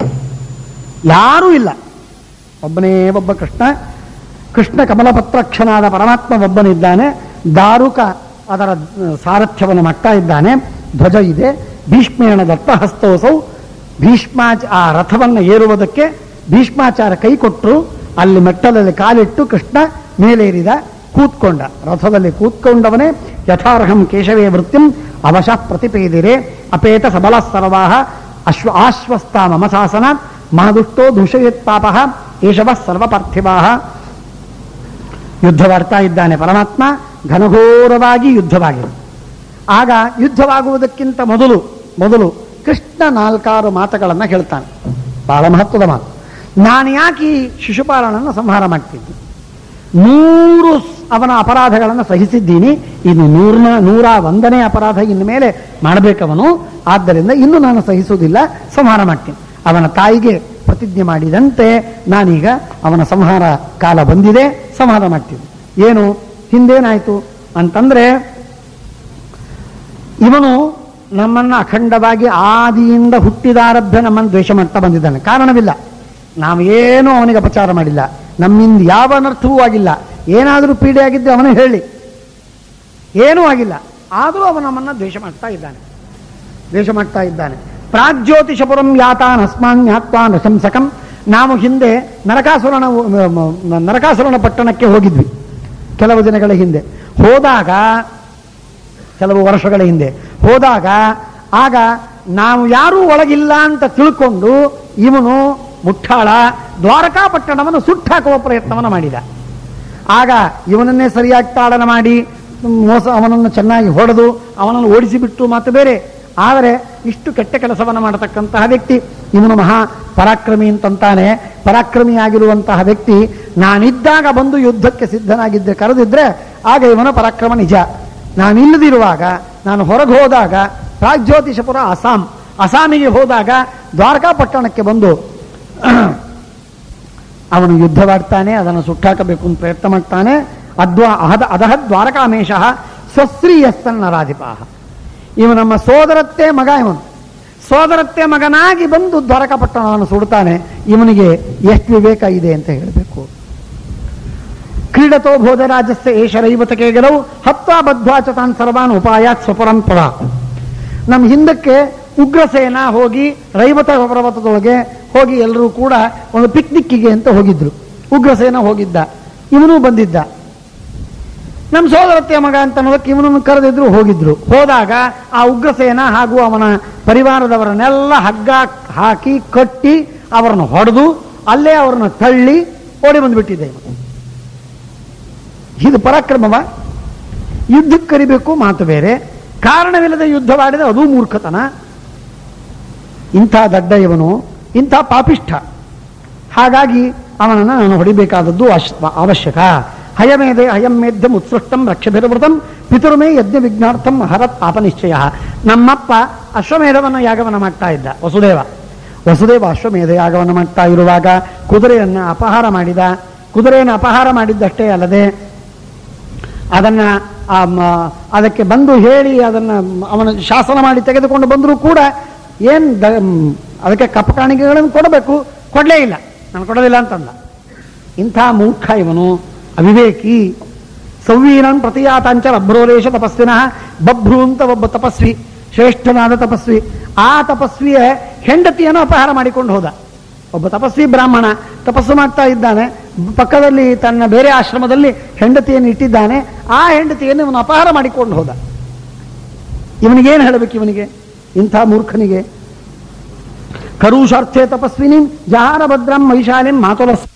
A: ಯಾರೂ ಇಲ್ಲ ಒಬ್ಬನೇ ಒಬ್ಬ ಕೃಷ್ಣ ಕೃಷ್ಣ ಕಮಲಪತ್ರಕ್ಷನಾದ ಪರಮಾತ್ಮ ಒಬ್ಬನಿದ್ದಾನೆ ದಾರುಕ ಅದರ ಅಹ್, ಸಾರಥ್ಯವನ್ನು ಮಾಡ್ತಾ ಇದ್ದಾನೆ ಧ್ವಜ ಇದೆ ಭೀಷ್ಮೇಣ ದತ್ತ ಹಸ್ತೋಸೌ ಭೀಷ್ಮಾಚ ಆ ರಥವನ್ನು ಏರುವುದಕ್ಕೆ ಭೀಷ್ಮಾಚಾರ ಕೈ ಕೊಟ್ಟರು ಅಲ್ಲಿ ಮೆಟ್ಟಲಲ್ಲಿ ಕಾಲಿಟ್ಟು ಕೃಷ್ಣ ಮೇಲೇರಿದ ಕೂತ್ಕೊಂಡ ರಥದಲ್ಲಿ ಕೂತ್ಕೊಂಡವನೇ ಯಥಾರ್ಹಂ ಕೇಶವೇ ವೃತ್ತಿಂ ಅವಶಃ ಪ್ರತಿಪೇದಿರೆ ಅಪೇತ ಸಬಲ ಸರ್ವಾಹ ಅಶ್ವ ಆಶ್ವಸ್ತ ಮಮ ಶಾಸನ ಮಹದುಷ್ಟೋ ದೂಷಯತ್ ಪಾಪ ಏಷವ ಸರ್ವಪಾರ್ಥಿವಾಹ ಯುದ್ಧವಾಡ್ತಾ ಇದ್ದಾನೆ ಪರಮಾತ್ಮ ಘನಘೋರವಾಗಿ ಯುದ್ಧವಾಗಿದೆ ಆಗ ಯುದ್ಧವಾಗುವುದಕ್ಕಿಂತ ಮೊದಲು ಮೊದಲು ಕೃಷ್ಣ ನಾಲ್ಕಾರು ಮಾತುಗಳನ್ನು ಹೇಳ್ತಾನೆ ಬಹಳ ಮಹತ್ವದ ಮಾತು ನಾನು ಯಾಕೆ ಈ ಶಿಶುಪಾಲನನ್ನು ಸಂಹಾರ ಮಾಡ್ತಿದ್ದೆ ನೂರು ಸ್- ಅವನ ಅಪರಾಧಗಳನ್ನು ಸಹಿಸಿದ್ದೀನಿ ಇನ್ನು ನೂರನ ನೂರ ಒಂದನೇ ಅಪರಾಧ ಇನ್ನು ಮೇಲೆ ಮಾಡಬೇಕವನು ಆದ್ದರಿಂದ ಇನ್ನು ನಾನು ಸಹಿಸುವುದಿಲ್ಲ ಸಂಹಾರ ಮಾಡ್ತೀನಿ ಅವನ ತಾಯಿಗೆ ಪ್ರತಿಜ್ಞೆ ಮಾಡಿದಂತೆ ನಾನೀಗ ಅವನ ಸಂಹಾರ ಕಾಲ ಬಂದಿದೆ ಸಂಹಾರ ಮಾಡ್ತೀನಿ ಏನು ಹಿಂದೇನಾಯ್ತು ಅಂತಂದ್ರೆ ಇವನು ನಮ್ಮನ್ನ ಅಖಂಡವಾಗಿ ಆದಿಯಿಂದ ಹುಟ್ಟಿದಾರಭ್ಯ ನಮ್ಮನ್ನು ದ್ವೇಷ ಮಾಡ್ತಾ ಬಂದಿದ್ದಾನೆ ಕಾರಣವಿಲ್ಲ ನಾವೇನೂ ಅವನಿಗೆ ಅಪಚಾರ ಮಾಡಿಲ್ಲ ನಮ್ಮಿಂದ ಯಾವ ಅನರ್ಥವೂ ಆಗಿಲ್ಲ ಏನಾದರೂ ಪೀಡೆ ಆಗಿದ್ದರೆ ಅವನೇ ಹೇಳಿ ಏನೂ ಆಗಿಲ್ಲ ಆದರೂ ಅವನು ನಮ್ಮನ್ನ ದ್ವೇಷ ಮಾಡ್ತಾ ಇದ್ದಾನೆ ದ್ವೇಷ ಮಾಡ್ತಾ ಇದ್ದಾನೆ ಪ್ರಾಗ್ಜ್ಯೋತಿಷಪುರಂ ಯಾತಾನ್ ಅಸ್ಮಾನ್ ಜ್ಞಾತ್ವಾನ್ ರಶಂಸಕಂ ನಾವು ಹಿಂದೆ ನರಕಾಸುರನ ನರಕಾಸುರನ ಪಟ್ಟಣಕ್ಕೆ ಹೋಗಿದ್ವಿ ಕೆಲವು ದಿನಗಳ ಹಿಂದೆ ಹೋದಾಗ ಕೆಲವು ವರ್ಷಗಳ ಹಿಂದೆ ಹೋದಾಗ ಆಗ ನಾವು ಯಾರೂ ಒಳಗಿಲ್ಲ ಅಂತ ತಿಳ್ಕೊಂಡು ಇವನು ಮುಠಾಳ ದ್ವಾರಕಾಪಟ್ಟಣವನ್ನು ಸುಟ್ಟಾಕುವ ಪ್ರಯತ್ನವನ್ನು ಮಾಡಿದ ಆಗ ಇವನನ್ನೇ ಸರಿಯಾಗಿ ತಾಡನ ಮಾಡಿ ಮೋಸ ಅವನನ್ನು ಚೆನ್ನಾಗಿ ಹೊಡೆದು ಅವನನ್ನು ಓಡಿಸಿಬಿಟ್ಟು ಮಾತು ಬೇರೆ ಆದರೆ ಇಷ್ಟು ಕೆಟ್ಟ ಕೆಲಸವನ್ನು ಮಾಡತಕ್ಕಂತಹ ವ್ಯಕ್ತಿ ಇವನು ಮಹಾ ಪರಾಕ್ರಮಿ ಅಂತಂತಾನೆ ಪರಾಕ್ರಮಿಯಾಗಿರುವಂತಹ ವ್ಯಕ್ತಿ ನಾನಿದ್ದಾಗ ಬಂದು ಯುದ್ಧಕ್ಕೆ ಸಿದ್ಧನಾಗಿದ್ದೆ ಕರೆದಿದ್ರೆ ಆಗ ಇವನ ಪರಾಕ್ರಮ ನಿಜ ನಾನಿಲ್ಲದಿರುವಾಗ ನಾನು ಹೊರಗೆ ಹೋದಾಗ ಪ್ರಾಗ್ಜ್ಯೋತಿಷಪುರ ಅಸ್ಸಾಂ ಅಸ್ಸಾಮಿಗೆ ಹೋದಾಗ ದ್ವಾರಕಾಪಟ್ಟಣಕ್ಕೆ ಬಂದು ಅವನು ಯುದ್ಧವಾಡ್ತಾನೆ ಅದನ್ನು ಸುಟ್ಟಾಕಬೇಕು ಅಂತ ಪ್ರಯತ್ನ ಮಾಡ್ತಾನೆ ಅದ್ವಾ ಅಹದ ಅದಹ ದ್ವಾರಕಾಮೇಶ ಸ್ವಶ್ರೀಯಸ್ತನ್ನರಾಧಿಪಾಹ ಇವ ನಮ್ಮ ಸೋದರತ್ತೆ ಮಗ ಇವನು ಸೋದರತ್ತೆ ಮಗನಾಗಿ ಬಂದು ದ್ವಾರಕಾಪಟ್ಟಣವನ್ನು ಸುಡ್ತಾನೆ ಇವನಿಗೆ ಎಷ್ಟು ವಿವೇಕ ಇದೆ ಅಂತ ಹೇಳಬೇಕು ಕ್ರೀಡತೋ ಭೋಜರಾಜಸ್ಯ ಏಷ ರೈವತಕೆ ಗೆಲವು ಹತ್ವಾ ಬದ್ಧ್ವಾ ಚ ತಾನ್ ಸರ್ವಾನ್ ಉಪಾಯಾತ್ ಸ್ವಪರಂ ಪರ ನಮ್ಮ ಹಿಂದಕ್ಕೆ ಉಗ್ರಸೇನ ಹೋಗಿ ರೈವತ ಪರ್ವತದೊಳಗೆ ಹೋಗಿ ಎಲ್ಲರೂ ಕೂಡ ಒಂದು ಪಿಕ್ನಿಕ್ಕಿಗೆ ಅಂತ ಹೋಗಿದ್ರು ಉಗ್ರಸೇನ ಹೋಗಿದ್ದ ಇವನು ಬಂದಿದ್ದ ನಮ್ಮ ಸೋದರತ್ತೆಯ ಮಗ ಅಂತ ಅನ್ನೋದಕ್ಕೆ ಇವನನ್ನು ಕರೆದಿದ್ರು ಹೋಗಿದ್ರು ಹೋದಾಗ ಆ ಉಗ್ರಸೇನ ಹಾಗೂ ಅವನ ಪರಿವಾರದವರನ್ನೆಲ್ಲ ಹಗ್ಗ ಹಾಕಿ ಕಟ್ಟಿ ಅವರನ್ನು ಹೊಡೆದು ಅಲ್ಲೇ ಅವರನ್ನು ತಳ್ಳಿ ಓಡಿ ಬಂದುಬಿಟ್ಟಿದೆ ಇವನು. ಇದು ಪರಾಕ್ರಮವ ಯುದ್ಧಕ್ಕೆ ಕರಿಬೇಕು ಮಾತು ಬೇರೆ ಕಾರಣವಿಲ್ಲದೆ ಯುದ್ಧವಾಡಿದ ಅದು ಮೂರ್ಖತನ ಇಂಥ ದಡ್ಡ ಇವನು ಇಂಥ ಪಾಪಿಷ್ಠ ಹಾಗಾಗಿ ಅವನನ್ನು ನಾನು ಹೊಡಿಬೇಕಾದದ್ದು ಅಶ್- ಅವಶ್ಯಕ ಹಯಮೇದೆ ಹಯಂ ಮೇಧ್ಯಂ ಉತ್ಸೃಷ್ಟಂ ರಕ್ಷಭಿರವೃತಂ ಪಿತೃಮೇ ಯಜ್ಞ ವಿಘ್ನಾರ್ಥಂ ಹರತ್ ಪಾಪನಿಶ್ಚಯ ನಮ್ಮಪ್ಪ ಅಶ್ವಮೇಧವನ್ನು ಯಾಗವನ್ನು ಮಾಡ್ತಾ ಇದ್ದ ವಸುದೇವ ವಸುದೇವ ಅಶ್ವಮೇಧ ಯಾಗವನ್ನು ಮಾಡ್ತಾ ಇರುವಾಗ ಕುದುರೆಯನ್ನು ಅಪಹಾರ ಮಾಡಿದ ಕುದುರೆಯನ್ನು ಅಪಹಾರ ಮಾಡಿದ್ದಷ್ಟೇ ಅಲ್ಲದೆ ಅದನ್ನ ಆ ಮ- ಅದಕ್ಕೆ ಬಂದು ಹೇಳಿ ಅದನ್ನ ಅವನ ಶಾಸನ ಮಾಡಿ ತೆಗೆದುಕೊಂಡು ಬಂದರೂ ಕೂಡ ಏನ್ ದ- ಮ್, ಅದಕ್ಕೆ ಕಪ್ಪ ಕಾಣಿಕೆಗಳನ್ನು ಕೊಡಬೇಕು ಕೊಡಲೇ ಇಲ್ಲ ನಾನು ಕೊಡೋದಿಲ್ಲ ಅಂತಂದ ಇಂಥ ಮೂರ್ಖ ಇವನು ಅವಿವೇಕಿ ಸೌವೀರನ್ ಪ್ರತಿಯಾತಾಂಚ ಅಭ್ರೋರೇಶ ತಪಸ್ವಿನಃ ಬಭ್ರು ಅಂತ ಒಬ್ಬ ತಪಸ್ವಿ ಶ್ರೇಷ್ಠನಾದ ತಪಸ್ವಿ ಆ ತಪಸ್ವಿಯ ಹೆಂಡತಿಯನ್ನು ಅಪಹಾರ ಮಾಡಿಕೊಂಡು ಹೋದ ಒಬ್ಬ ತಪಸ್ವಿ ಬ್ರಾಹ್ಮಣ ತಪಸ್ಸು ಮಾಡ್ತಾ ಇದ್ದಾನೆ ಪಕ್ಕದಲ್ಲಿ ತನ್ನ ಬೇರೆ ಆಶ್ರಮದಲ್ಲಿ ಹೆಂಡತಿಯನ್ನು ಇಟ್ಟಿದ್ದಾನೆ ಆ ಹೆಂಡತಿಯನ್ನು ಇವನು ಅಪಹಾರ ಮಾಡಿಕೊಂಡು ಹೋದ ಇವನಿಗೇನು ಹೇಳಬೇಕು ಇವನಿಗೆ ಇಂಥ ಮೂರ್ಖನಿಗೆ ಕರುಷಾರ್ಥೆ ತಪಸ್ವಿನಿ ಜಹಾರ ಭದ್ರಂ ಮೈಶಾಲಿಂ ಮಾತುಲ